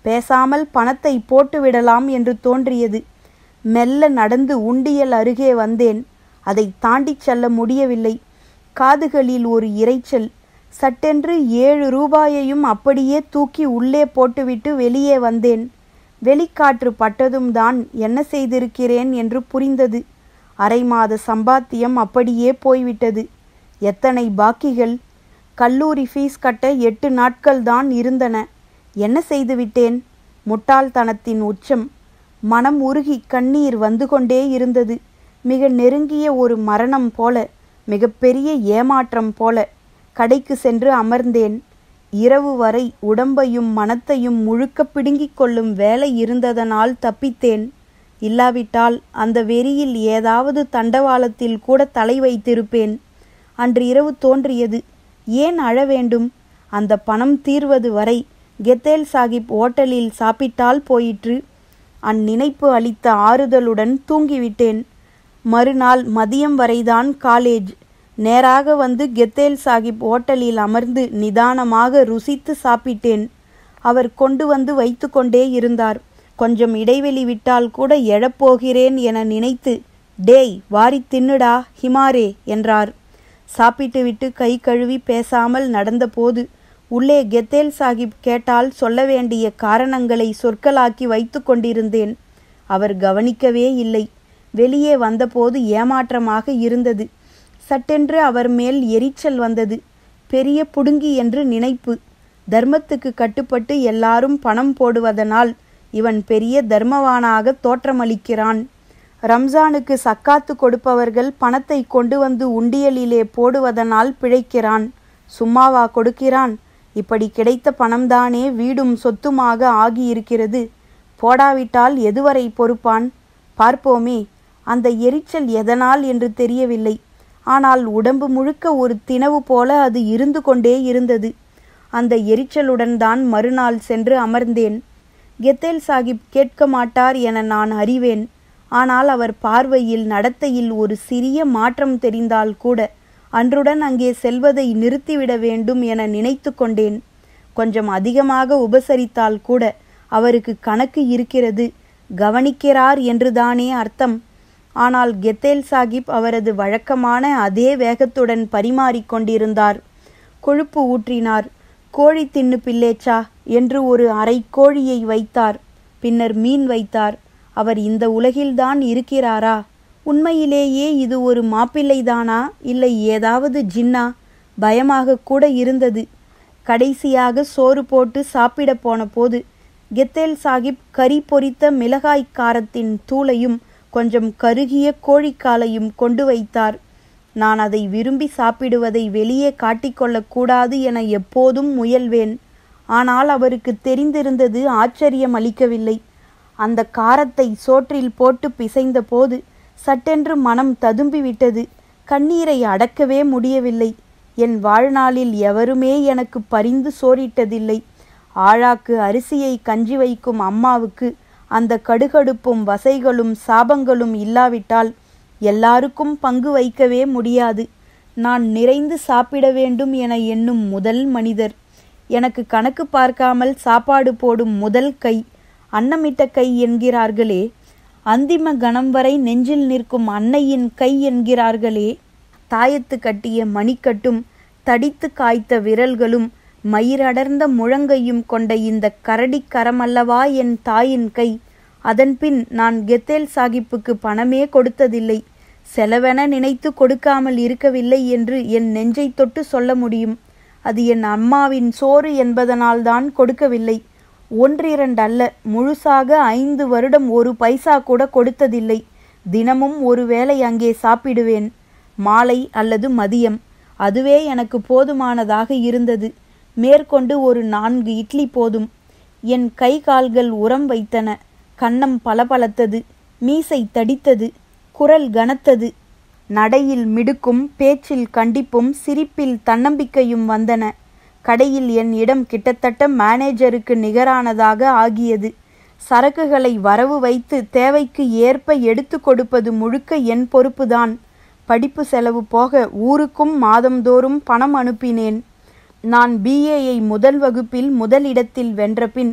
பேசாமல் பணத்தை போட்டுவிடலாம் என்று தோன்றியது மெல்ல நடந்து உண்டியல் அருகே வந்தேன் அதை தாண்டிச் செல்ல முடியவில்லை காதுகளில் ஒரு இரைச்சல் சட்டென்று ஏழு ரூபாயையும் அப்படியே தூக்கி உள்ளே போட்டுவிட்டு வெளியே வந்தேன் வெளிக்காற்று பட்டதும் தான் என்ன செய்திருக்கிறேன் என்று புரிந்தது அரை மாத சம்பாத்தியம் அப்படியே போய்விட்டது எத்தனை பாக்கிகள் கல்லூரி ஃபீஸ் கட்ட எட்டு நாட்கள் தான் இருந்தன என்ன செய்துவிட்டேன் முட்டாள்தனத்தின் உச்சம் மனம் உருகி கண்ணீர் வந்து கொண்டே இருந்தது மிக நெருங்கிய ஒரு மரணம் போல மிகப்பெரிய ஏமாற்றம் போல கடைக்கு சென்று அமர்ந்தேன் இரவு வரை உடம்பையும் மனத்தையும் முழுக்க பிடுங்கிக் கொள்ளும் வேலை இருந்ததனால் தப்பித்தேன் இல்லாவிட்டால் அந்த வெறியில் ஏதாவது தண்டவாளத்தில் கூட தலை வைத்திருப்பேன் அன்று இரவு தோன்றியது ஏன் அழ வேண்டும் அந்த பணம் தீர்வது வரை கெத்தேல் சாஹிப் ஓட்டலில் சாப்பிட்டால் போயிற்று அந்நினைப்பு அளித்த ஆறுதலுடன் தூங்கிவிட்டேன் மறுநாள் மதியம் வரைதான் காலேஜ் நேராக வந்து கெத்தேல் சாஹிப் ஓட்டலில் அமர்ந்து நிதானமாக ருசித்து சாப்பிட்டேன் அவர் கொண்டு வந்து வைத்து கொண்டே இருந்தார் கொஞ்சம் இடைவெளி விட்டால் கூட எழப்போகிறேன் என நினைத்து டேய் வாரி தின்னுடா ஹிமாரே என்றார் சாப்பிட்டுவிட்டு கை கழுவி பேசாமல் நடந்தபோது உள்ளே கெத்தேல் சாஹிப் கேட்டால் சொல்ல வேண்டிய காரணங்களை சொற்களாக்கி வைத்து கொண்டிருந்தேன் அவர் கவனிக்கவே இல்லை வெளியே வந்தபோது ஏமாற்றமாக இருந்தது சட்டென்று அவர் மேல் எரிச்சல் வந்தது பெரிய புடுங்கி என்று நினைப்பு தர்மத்துக்கு கட்டுப்பட்டு எல்லாரும் பணம் போடுவதனால் இவன் பெரிய தர்மவானாக தோற்றமளிக்கிறான் ரம்ஜானுக்கு சக்காத்து கொடுப்பவர்கள் பணத்தை கொண்டு வந்து உண்டியலிலே போடுவதனால் பிழைக்கிறான் சும்மாவா கொடுக்கிறான் இப்படி கிடைத்த பணம்தானே வீடும் சொத்துமாக ஆகியிருக்கிறது போடாவிட்டால் எதுவரை பொறுப்பான் பார்ப்போமே அந்த எரிச்சல் எதனால் என்று தெரியவில்லை ஆனால் உடம்பு முழுக்க ஒரு தினவு போல அது இருந்து கொண்டே இருந்தது அந்த எரிச்சலுடன் தான் மறுநாள் சென்று அமர்ந்தேன் கெத்தேல் சாஹிப் கேட்க மாட்டார் என நான் அறிவேன் ஆனால் அவர் பார்வையில் நடத்தையில் ஒரு சிறிய மாற்றம் தெரிந்தால் கூட அன்றுடன் அங்கே செல்வதை நிறுத்திவிட வேண்டும் என நினைத்து கொண்டேன் கொஞ்சம் அதிகமாக உபசரித்தால் கூட அவருக்கு கணக்கு இருக்கிறது கவனிக்கிறார் என்றுதானே அர்த்தம் ஆனால் கெத்தேல் சாஹிப் அவரது வழக்கமான அதே வேகத்துடன் பரிமாறிக் கொண்டிருந்தார் கொழுப்பு ஊற்றினார் கோழி தின்னு பில்லேச்சா என்று ஒரு அரை கோழியை வைத்தார் பின்னர் மீன் வைத்தார் அவர் இந்த உலகில்தான் இருக்கிறாரா உண்மையிலேயே இது ஒரு மாப்பிள்ளைதானா இல்லை ஏதாவது ஜின்னா பயமாக கூட இருந்தது கடைசியாக சோறு போட்டு சாப்பிடப் போன போது கெத்தேல் சாஹிப் கறி பொரித்த மிளகாய் காரத்தின் தூளையும் கொஞ்சம் கருகிய கோழிக்காலையும் கொண்டு வைத்தார் நான் அதை விரும்பி சாப்பிடுவதை வெளியே காட்டிக்கொள்ளக்கூடாது என எப்போதும் முயல்வேன் ஆனால் அவருக்கு தெரிந்திருந்தது ஆச்சரியம் அளிக்கவில்லை அந்த காரத்தை சோற்றில் போட்டு பிசைந்த போது சட்டென்று மனம் ததும்பிவிட்டது கண்ணீரை அடக்கவே முடியவில்லை என் வாழ்நாளில் எவருமே எனக்கு பரிந்து சோறிட்டதில்லை ஆழாக்கு அரிசியை கஞ்சி வைக்கும் அம்மாவுக்கு அந்த கடுகடுப்பும் வசைகளும் சாபங்களும் இல்லாவிட்டால் எல்லாருக்கும் பங்கு வைக்கவே முடியாது நான் நிறைந்து சாப்பிட வேண்டும் என எண்ணும் முதல் மனிதர் எனக்கு கணக்கு பார்க்காமல் சாப்பாடு போடும் முதல் கை அன்னமிட்ட கை என்கிறார்களே அந்திம கணம் வரை நெஞ்சில் நிற்கும் அன்னையின் கை என்கிறார்களே தாயத்து கட்டிய மணிக்கட்டும் தடித்து காய்த்த விரல்களும் மயிரடர்ந்த முழங்கையும் கொண்ட இந்த கரடிக் கரமல்லவா என் தாயின் கை அதன்பின் நான் கெத்தேல் சாகிப்புக்கு பணமே கொடுத்ததில்லை செலவென நினைத்து கொடுக்காமல் இருக்கவில்லை என்று என் நெஞ்சை தொட்டு சொல்ல முடியும் அது என் அம்மாவின் சோறு என்பதனால்தான் கொடுக்கவில்லை ஒன்றிரண்டல்ல முழுசாக ஐந்து வருடம் ஒரு பைசா கூட கொடுத்ததில்லை தினமும் ஒரு வேளை அங்கே சாப்பிடுவேன் மாலை அல்லது மதியம் அதுவே எனக்கு போதுமானதாக இருந்தது மேற்கொண்டு ஒரு நான்கு இட்லி போதும் என் கை கால்கள் உரம் வைத்தன கன்னம் பளபளத்தது மீசை தடித்தது குரல் கனத்தது நடையில் மிடுக்கும் பேச்சில் கண்டிப்பும் சிரிப்பில் தன்னம்பிக்கையும் வந்தன கடையில் என் இடம் கிட்டத்தட்ட மேனேஜருக்கு நிகரானதாக ஆகியது சரக்குகளை வரவு வைத்து தேவைக்கு ஏற்ப எடுத்து கொடுப்பது முழுக்க என் பொறுப்புதான் படிப்பு செலவு போக ஊருக்கும் மாதந்தோறும் பணம் அனுப்பினேன் நான் பிஏயை முதல் வகுப்பில் முதலிடத்தில் வென்றபின்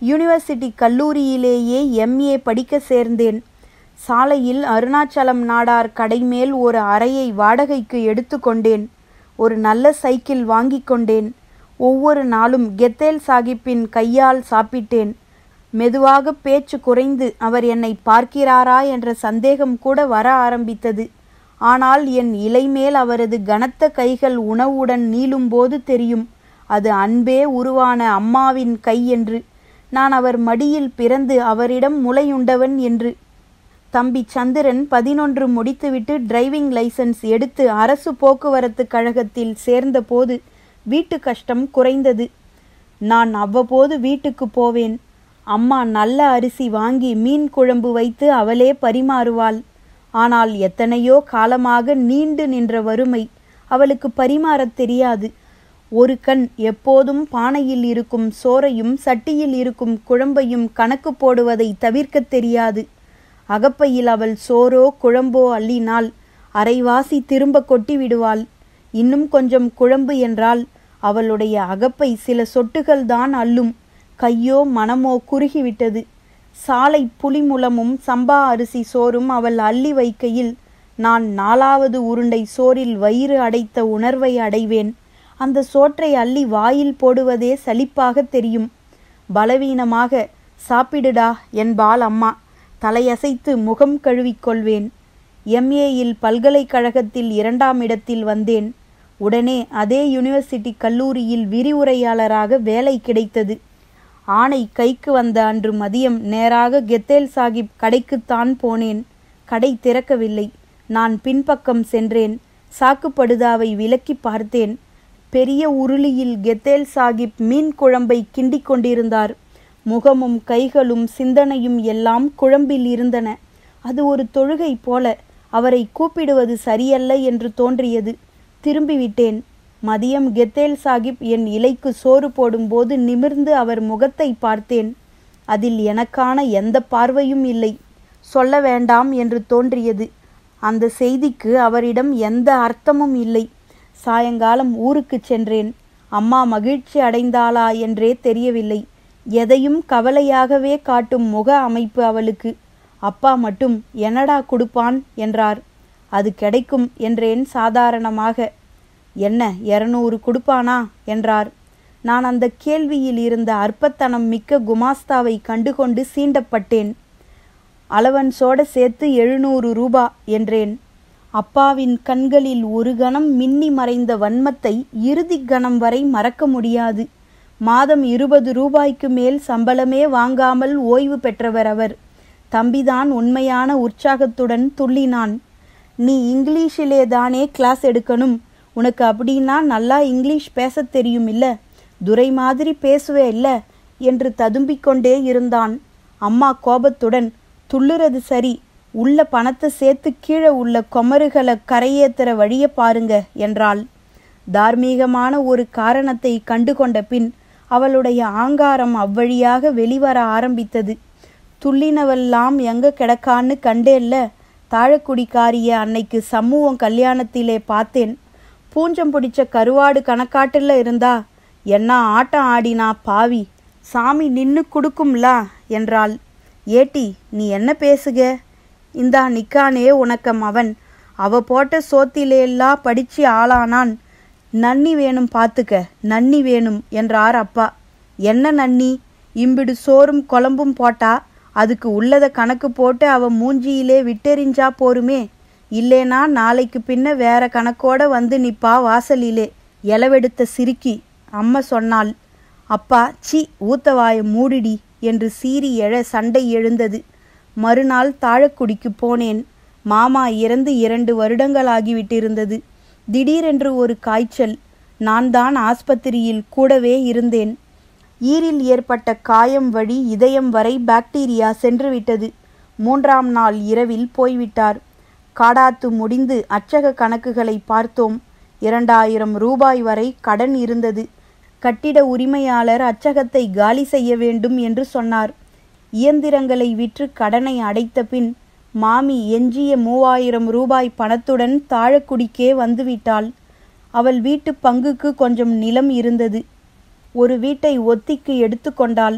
யூனிவர்சிட்டி கல்லூரியிலேயே எம்ஏ படிக்க சேர்ந்தேன் சாலையில் அருணாச்சலம் நாடார் கடைமேல் ஒரு அறையை வாடகைக்கு எடுத்துக்கொண்டேன் ஒரு நல்ல சைக்கிள் வாங்கி கொண்டேன் ஒவ்வொரு நாளும் கெத்தேல் சாகிப்பின் கையால் சாப்பிட்டேன் மெதுவாக பேச்சு குறைந்து அவர் என்னை பார்க்கிறாரா என்ற சந்தேகம் கூட வர ஆரம்பித்தது ஆனால் என் இலைமேல் அவரது கனத்த கைகள் உணவுடன் நீளும்போது தெரியும் அது அன்பே உருவான அம்மாவின் கை என்று நான் அவர் மடியில் பிறந்து அவரிடம் முளையுண்டவன் என்று தம்பி சந்திரன் பதினொன்று முடித்துவிட்டு டிரைவிங் லைசன்ஸ் எடுத்து அரசு போக்குவரத்து கழகத்தில் சேர்ந்தபோது வீட்டு கஷ்டம் குறைந்தது நான் அவ்வப்போது வீட்டுக்கு போவேன் அம்மா நல்ல அரிசி வாங்கி மீன் குழம்பு வைத்து அவளே பரிமாறுவாள் ஆனால் எத்தனையோ காலமாக நீண்டு நின்ற வறுமை அவளுக்கு பரிமாறத் தெரியாது ஒரு கண் எப்போதும் பானையில் இருக்கும் சோறையும் சட்டியில் இருக்கும் குழம்பையும் கணக்கு போடுவதை தவிர்க்கத் தெரியாது அகப்பையில் அவள் சோறோ குழம்போ அள்ளினால் அரைவாசி திரும்ப கொட்டி விடுவாள் இன்னும் கொஞ்சம் குழம்பு என்றால் அவளுடைய அகப்பை சில சொட்டுகள் தான் அள்ளும் கையோ மனமோ குறுகிவிட்டது சாலை புலிமுலமும் சம்பா அரிசி சோறும் அவள் அள்ளி வைக்கையில் நான் நாலாவது உருண்டை சோறில் வயிறு அடைத்த உணர்வை அடைவேன் அந்த சோற்றை அள்ளி வாயில் போடுவதே சலிப்பாக தெரியும் பலவீனமாக சாப்பிடுடா என்பாள் அம்மா தலையசைத்து முகம் கழுவிக்கொள்வேன் எம்ஏயில் பல்கலைக்கழகத்தில் இரண்டாம் இடத்தில் வந்தேன் உடனே அதே யூனிவர்சிட்டி கல்லூரியில் விரிவுரையாளராக வேலை கிடைத்தது ஆணை கைக்கு வந்த அன்று மதியம் நேராக கெத்தேல் சாஹிப் கடைக்குத்தான் போனேன் கடை திறக்கவில்லை நான் பின்பக்கம் சென்றேன் சாக்குப்படுதாவை விலக்கி பார்த்தேன் பெரிய உருளியில் கெத்தேல் சாஹிப் மீன் குழம்பை கிண்டிக் கொண்டிருந்தார் முகமும் கைகளும் சிந்தனையும் எல்லாம் குழம்பில் இருந்தன அது ஒரு தொழுகை போல அவரை கூப்பிடுவது சரியல்ல என்று தோன்றியது திரும்பிவிட்டேன் மதியம் கெத்தேல் சாஹிப் என் இலைக்கு சோறு போடும்போது நிமிர்ந்து அவர் முகத்தை பார்த்தேன் அதில் எனக்கான எந்த பார்வையும் இல்லை சொல்ல வேண்டாம் என்று தோன்றியது அந்த செய்திக்கு அவரிடம் எந்த அர்த்தமும் இல்லை சாயங்காலம் ஊருக்கு சென்றேன் அம்மா மகிழ்ச்சி அடைந்தாளா என்றே தெரியவில்லை எதையும் கவலையாகவே காட்டும் முக அமைப்பு அவளுக்கு அப்பா மட்டும் என்னடா கொடுப்பான் என்றார் அது கிடைக்கும் என்றேன் சாதாரணமாக என்ன இருநூறு கொடுப்பானா என்றார் நான் அந்த கேள்வியில் இருந்த அற்பத்தனம் மிக்க குமாஸ்தாவை கண்டுகொண்டு சீண்டப்பட்டேன் அளவன்சோட சேர்த்து எழுநூறு ரூபா என்றேன் அப்பாவின் கண்களில் ஒரு கணம் மின்னி மறைந்த வன்மத்தை இறுதி கணம் வரை மறக்க முடியாது மாதம் இருபது ரூபாய்க்கு மேல் சம்பளமே வாங்காமல் ஓய்வு பெற்றவர் அவர் தம்பிதான் உண்மையான உற்சாகத்துடன் துள்ளினான் நீ இங்கிலீஷிலே தானே கிளாஸ் எடுக்கணும் உனக்கு அப்படின்னா நல்லா இங்கிலீஷ் பேசத் தெரியும் இல்ல துரை மாதிரி பேசுவே இல்ல என்று ததும்பிக் கொண்டே இருந்தான் அம்மா கோபத்துடன் துள்ளுறது சரி உள்ள பணத்தை சேர்த்து கீழே உள்ள கொமருகளை கரையேத்துற வழிய பாருங்க என்றாள் தார்மீகமான ஒரு காரணத்தை கண்டுகொண்ட பின் அவளுடைய ஆங்காரம் அவ்வழியாக வெளிவர ஆரம்பித்தது துள்ளினவெல்லாம் எங்க கிடக்கான்னு கண்டேல்ல தாழக்குடிக்காரிய அன்னைக்கு சமூகம் கல்யாணத்திலே பார்த்தேன் பூஞ்சம் பிடிச்ச கருவாடு கணக்காட்டுல இருந்தா என்ன ஆட்டம் ஆடினா பாவி சாமி நின்னு குடுக்கும்லா என்றாள் ஏட்டி நீ என்ன பேசுக இந்தா நிக்கானே உனக்கம் அவன் அவ போட்ட சோத்திலேல்லாம் படிச்சு ஆளானான் நன்னி வேணும் பார்த்துக்க நன்னி வேணும் என்றார் அப்பா என்ன நன்னி இம்பிடு சோறும் குழம்பும் போட்டா அதுக்கு உள்ளத கணக்கு போட்டு அவ மூஞ்சியிலே விட்டெறிஞ்சா போருமே இல்லேனா நாளைக்கு பின்ன வேற கணக்கோட வந்து நிப்பா வாசலிலே எலவெடுத்த சிரிக்கி அம்மா சொன்னாள் அப்பா சி ஊத்தவாய மூடிடி என்று சீறி எழ சண்டை எழுந்தது மறுநாள் தாழக்குடிக்கு போனேன் மாமா இறந்து இரண்டு வருடங்களாகிவிட்டிருந்தது திடீரென்று ஒரு காய்ச்சல் நான் தான் ஆஸ்பத்திரியில் கூடவே இருந்தேன் ஈரில் ஏற்பட்ட காயம் வழி இதயம் வரை பாக்டீரியா சென்றுவிட்டது மூன்றாம் நாள் இரவில் போய்விட்டார் காடாத்து முடிந்து அச்சக கணக்குகளை பார்த்தோம் இரண்டாயிரம் ரூபாய் வரை கடன் இருந்தது கட்டிட உரிமையாளர் அச்சகத்தை காலி செய்ய வேண்டும் என்று சொன்னார் இயந்திரங்களை விற்று கடனை அடைத்த பின் மாமி எஞ்சிய மூவாயிரம் ரூபாய் பணத்துடன் தாழக்குடிக்கே வந்துவிட்டாள் அவள் வீட்டு பங்குக்கு கொஞ்சம் நிலம் இருந்தது ஒரு வீட்டை ஒத்திக்கு எடுத்துக்கொண்டாள்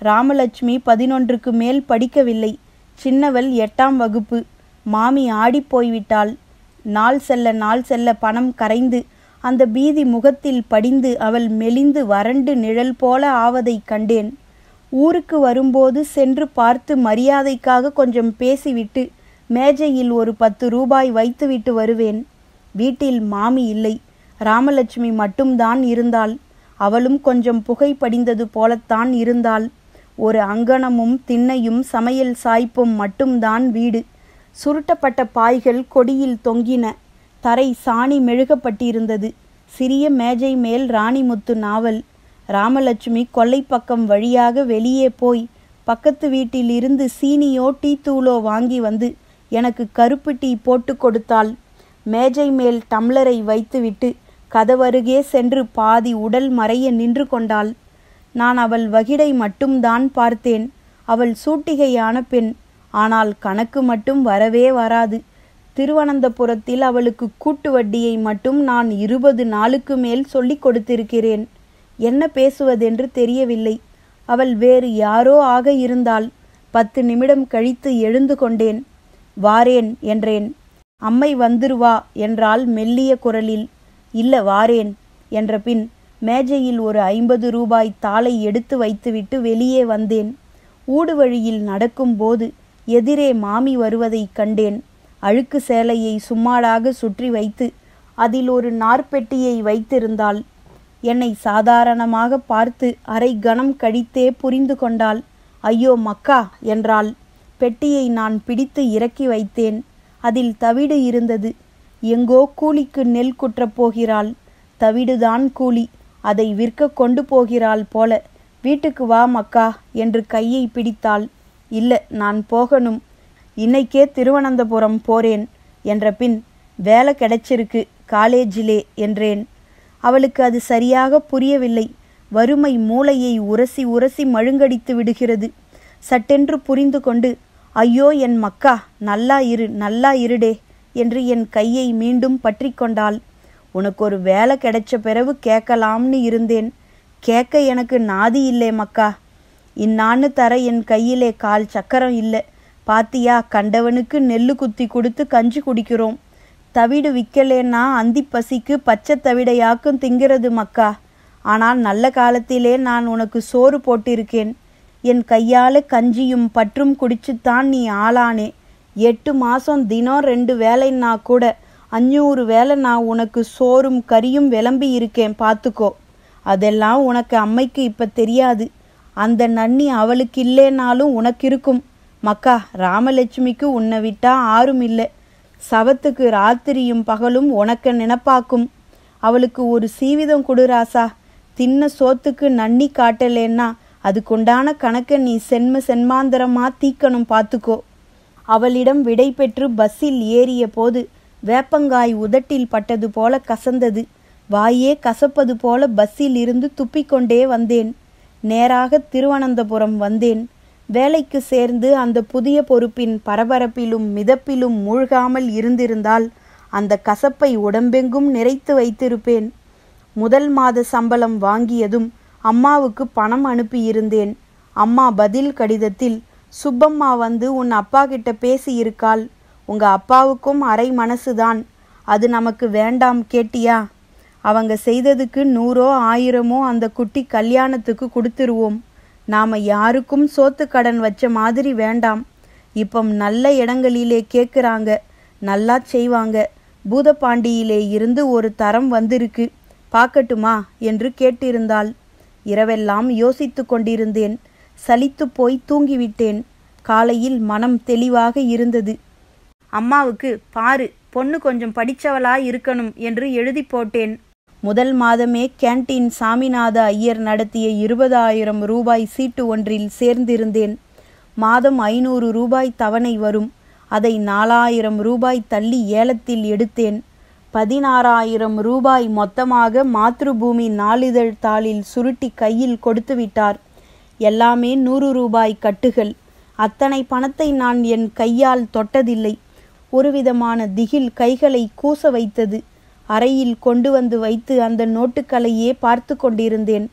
ராமலட்சுமி பதினொன்றுக்கு மேல் படிக்கவில்லை சின்னவள் எட்டாம் வகுப்பு மாமி ஆடிப் போய்விட்டாள் நாள் செல்ல நாள் செல்ல பணம் கரைந்து அந்த பீதி முகத்தில் படிந்து அவள் மெலிந்து வறண்டு நிழல் போல ஆவதைக் கண்டேன் ஊருக்கு வரும்போது சென்று பார்த்து மரியாதைக்காக கொஞ்சம் பேசிவிட்டு மேஜையில் ஒரு பத்து ரூபாய் வைத்துவிட்டு வருவேன் வீட்டில் மாமி இல்லை ராமலட்சுமி மட்டும்தான் இருந்தாள் அவளும் கொஞ்சம் புகை படிந்தது போலத்தான் இருந்தாள் ஒரு அங்கணமும் திண்ணையும் சமையல் சாய்ப்பும் மட்டும்தான் வீடு சுருட்டப்பட்ட பாய்கள் கொடியில் தொங்கின தரை சாணி மெழுகப்பட்டிருந்தது சிறிய மேஜை மேல் ராணிமுத்து நாவல் ராமலட்சுமி கொல்லைப்பக்கம் வழியாக வெளியே போய் பக்கத்து வீட்டில் இருந்து சீனியோ டீ தூளோ வாங்கி வந்து எனக்கு கருப்பு டீ போட்டு கொடுத்தாள் மேஜை மேல் டம்ளரை வைத்துவிட்டு கதவருகே சென்று பாதி உடல் மறைய நின்று கொண்டாள் நான் அவள் வகிடை மட்டும்தான் பார்த்தேன் அவள் சூட்டிகையான பெண் ஆனால் கணக்கு மட்டும் வரவே வராது திருவனந்தபுரத்தில் அவளுக்கு கூட்டு வட்டியை மட்டும் நான் இருபது நாளுக்கு மேல் சொல்லிக் கொடுத்திருக்கிறேன் என்ன பேசுவதென்று தெரியவில்லை அவள் வேறு யாரோ ஆக இருந்தாள் பத்து நிமிடம் கழித்து எழுந்து கொண்டேன் வாரேன் என்றேன் அம்மை வந்துருவா என்றால் மெல்லிய குரலில் இல்ல வாரேன் என்ற பின் மேஜையில் ஒரு ஐம்பது ரூபாய் தாளை எடுத்து வைத்துவிட்டு வெளியே வந்தேன் ஊடு வழியில் நடக்கும்போது எதிரே மாமி வருவதைக் கண்டேன் அழுக்கு சேலையை சும்மாடாக சுற்றி வைத்து அதில் ஒரு நார்பெட்டியை வைத்திருந்தாள் என்னை சாதாரணமாக பார்த்து அரை கணம் கழித்தே புரிந்து கொண்டாள் ஐயோ மக்கா என்றாள் பெட்டியை நான் பிடித்து இறக்கி வைத்தேன் அதில் தவிடு இருந்தது எங்கோ கூலிக்கு நெல் குற்றப் போகிறாள் தவிடுதான் கூலி அதை விற்க கொண்டு போகிறாள் போல வீட்டுக்கு வா மக்கா என்று கையை பிடித்தாள் இல்ல நான் போகணும் இன்னைக்கே திருவனந்தபுரம் போறேன் என்ற பின் வேலை கிடைச்சிருக்கு காலேஜிலே என்றேன் அவளுக்கு அது சரியாக புரியவில்லை வறுமை மூளையை உரசி உரசி மழுங்கடித்து விடுகிறது சட்டென்று புரிந்து கொண்டு ஐயோ என் மக்கா நல்லா இரு நல்லா இருடே என்று என் கையை மீண்டும் பற்றி கொண்டாள் உனக்கு ஒரு வேலை கிடைச்ச பிறகு கேட்கலாம்னு இருந்தேன் கேட்க எனக்கு நாதி இல்லை மக்கா இன்னான்னு தர என் கையிலே கால் சக்கரம் இல்லை பாத்தியா கண்டவனுக்கு நெல்லு குத்தி கொடுத்து கஞ்சி குடிக்கிறோம் தவிடு விற்கலேன்னா அந்தி பசிக்கு பச்சை தவிடையாக்கும் திங்கிறது மக்கா ஆனால் நல்ல காலத்திலே நான் உனக்கு சோறு போட்டிருக்கேன் என் கையால கஞ்சியும் பற்றும் குடிச்சுத்தான் நீ ஆளானே எட்டு மாசம் தினம் ரெண்டு வேலைன்னா கூட அஞ்சூறு வேலை நான் உனக்கு சோறும் கறியும் விளம்பி இருக்கேன் பார்த்துக்கோ அதெல்லாம் உனக்கு அம்மைக்கு இப்ப தெரியாது அந்த நன்னி அவளுக்கு இல்லேனாலும் உனக்கு இருக்கும் மக்கா ராமலட்சுமிக்கு உன்னை விட்டா ஆரும் இல்லை சவத்துக்கு ராத்திரியும் பகலும் உனக்க நினப்பாக்கும் அவளுக்கு ஒரு சீவிதம் கொடு ராசா தின்ன சோத்துக்கு நன்னி காட்டலேன்னா அதுக்குண்டான கணக்க நீ சென்ம சென்மாந்தரமா தீக்கணும் பார்த்துக்கோ அவளிடம் விடை பெற்று பஸ்ஸில் ஏறிய போது வேப்பங்காய் உதட்டில் பட்டது போல கசந்தது வாயே கசப்பது போல பஸ்ஸில் இருந்து துப்பிக்கொண்டே வந்தேன் நேராக திருவனந்தபுரம் வந்தேன் வேலைக்கு சேர்ந்து அந்த புதிய பொறுப்பின் பரபரப்பிலும் மிதப்பிலும் மூழ்காமல் இருந்திருந்தால் அந்த கசப்பை உடம்பெங்கும் நிறைத்து வைத்திருப்பேன் முதல் மாத சம்பளம் வாங்கியதும் அம்மாவுக்கு பணம் அனுப்பியிருந்தேன் அம்மா பதில் கடிதத்தில் சுப்பம்மா வந்து உன் அப்பா கிட்ட பேசியிருக்காள் உங்க அப்பாவுக்கும் அரை மனசுதான் அது நமக்கு வேண்டாம் கேட்டியா அவங்க செய்ததுக்கு நூறோ ஆயிரமோ அந்த குட்டி கல்யாணத்துக்கு கொடுத்துருவோம் நாம யாருக்கும் சோத்து கடன் வச்ச மாதிரி வேண்டாம் இப்போ நல்ல இடங்களிலே கேட்குறாங்க நல்லா செய்வாங்க பூதப்பாண்டியிலே இருந்து ஒரு தரம் வந்திருக்கு பார்க்கட்டுமா என்று கேட்டிருந்தாள் இரவெல்லாம் யோசித்து கொண்டிருந்தேன் சலித்து போய் தூங்கிவிட்டேன் காலையில் மனம் தெளிவாக இருந்தது அம்மாவுக்கு பாரு பொண்ணு கொஞ்சம் படிச்சவளா இருக்கணும் என்று எழுதி போட்டேன் முதல் மாதமே கேன்டீன் சாமிநாத ஐயர் நடத்திய இருபதாயிரம் ரூபாய் சீட்டு ஒன்றில் சேர்ந்திருந்தேன் மாதம் ஐநூறு ரூபாய் தவணை வரும் அதை நாலாயிரம் ரூபாய் தள்ளி ஏலத்தில் எடுத்தேன் பதினாறாயிரம் ரூபாய் மொத்தமாக மாத்ருபூமி நாளிதழ் தாளில் சுருட்டி கையில் கொடுத்து விட்டார் எல்லாமே நூறு ரூபாய் கட்டுகள் அத்தனை பணத்தை நான் என் கையால் தொட்டதில்லை ஒருவிதமான திகில் கைகளை கூச வைத்தது அறையில் கொண்டு வந்து வைத்து அந்த நோட்டுக்களையே பார்த்து கொண்டிருந்தேன்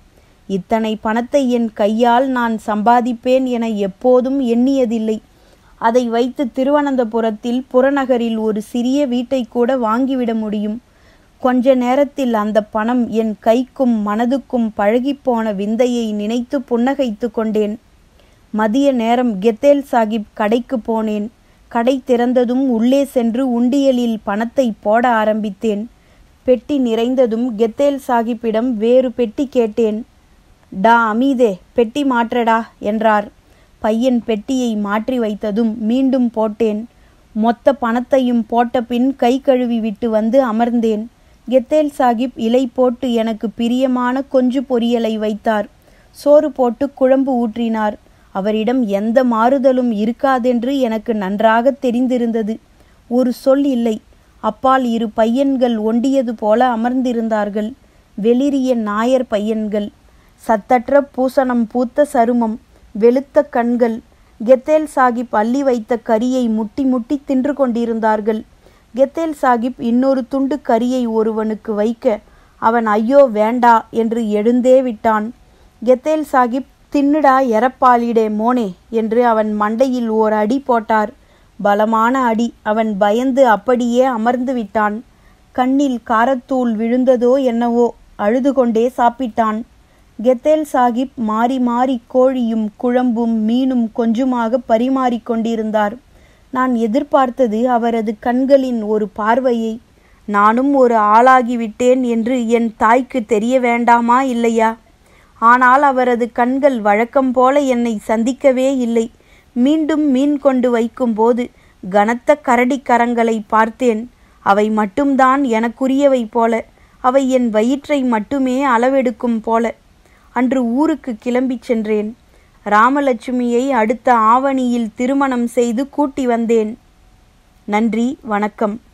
இத்தனை பணத்தை என் கையால் நான் சம்பாதிப்பேன் என எப்போதும் எண்ணியதில்லை அதை வைத்து திருவனந்தபுரத்தில் புறநகரில் ஒரு சிறிய வீட்டை கூட வாங்கிவிட முடியும் கொஞ்ச நேரத்தில் அந்த பணம் என் கைக்கும் மனதுக்கும் பழகிப்போன விந்தையை நினைத்து புன்னகைத்து கொண்டேன் மதிய நேரம் கெத்தேல் சாகிப் கடைக்கு போனேன் கடை திறந்ததும் உள்ளே சென்று உண்டியலில் பணத்தை போட ஆரம்பித்தேன் பெட்டி நிறைந்ததும் கெத்தேல் சாகிப்பிடம் வேறு பெட்டி கேட்டேன் டா அமீதே பெட்டி மாற்றடா என்றார் பையன் பெட்டியை மாற்றி வைத்ததும் மீண்டும் போட்டேன் மொத்த பணத்தையும் போட்ட பின் கை கழுவி விட்டு வந்து அமர்ந்தேன் கெத்தேல் சாகிப் இலை போட்டு எனக்கு பிரியமான கொஞ்சு பொரியலை வைத்தார் சோறு போட்டு குழம்பு ஊற்றினார் அவரிடம் எந்த மாறுதலும் இருக்காதென்று எனக்கு நன்றாக தெரிந்திருந்தது ஒரு சொல் இல்லை அப்பால் இரு பையன்கள் ஒண்டியது போல அமர்ந்திருந்தார்கள் வெளிரிய நாயர் பையன்கள் சத்தற்ற பூசணம் பூத்த சருமம் வெளுத்த கண்கள் கெத்தேல் சாகிப் அள்ளி வைத்த கரியை முட்டி முட்டி தின்று கொண்டிருந்தார்கள் கெத்தேல் சாகிப் இன்னொரு துண்டு கரியை ஒருவனுக்கு வைக்க அவன் ஐயோ வேண்டா என்று எழுந்தே விட்டான் கெத்தேல் சாகிப் தின்னுடா எரப்பாலிடே மோனே என்று அவன் மண்டையில் ஓர் அடி போட்டார் பலமான அடி அவன் பயந்து அப்படியே அமர்ந்து விட்டான் கண்ணில் காரத்தூள் விழுந்ததோ என்னவோ அழுது கொண்டே சாப்பிட்டான் கெத்தேல் சாகிப் மாறி மாறி கோழியும் குழம்பும் மீனும் கொஞ்சுமாக பரிமாறிக் கொண்டிருந்தார் நான் எதிர்பார்த்தது அவரது கண்களின் ஒரு பார்வையை நானும் ஒரு ஆளாகிவிட்டேன் என்று என் தாய்க்கு தெரிய வேண்டாமா இல்லையா ஆனால் அவரது கண்கள் வழக்கம் போல என்னை சந்திக்கவே இல்லை மீண்டும் மீன் கொண்டு வைக்கும்போது கனத்த கரடிக்கரங்களை பார்த்தேன் அவை மட்டும்தான் எனக்குரியவை போல அவை என் வயிற்றை மட்டுமே அளவெடுக்கும் போல அன்று ஊருக்கு கிளம்பிச் சென்றேன் ராமலட்சுமியை அடுத்த ஆவணியில் திருமணம் செய்து கூட்டி வந்தேன் நன்றி வணக்கம்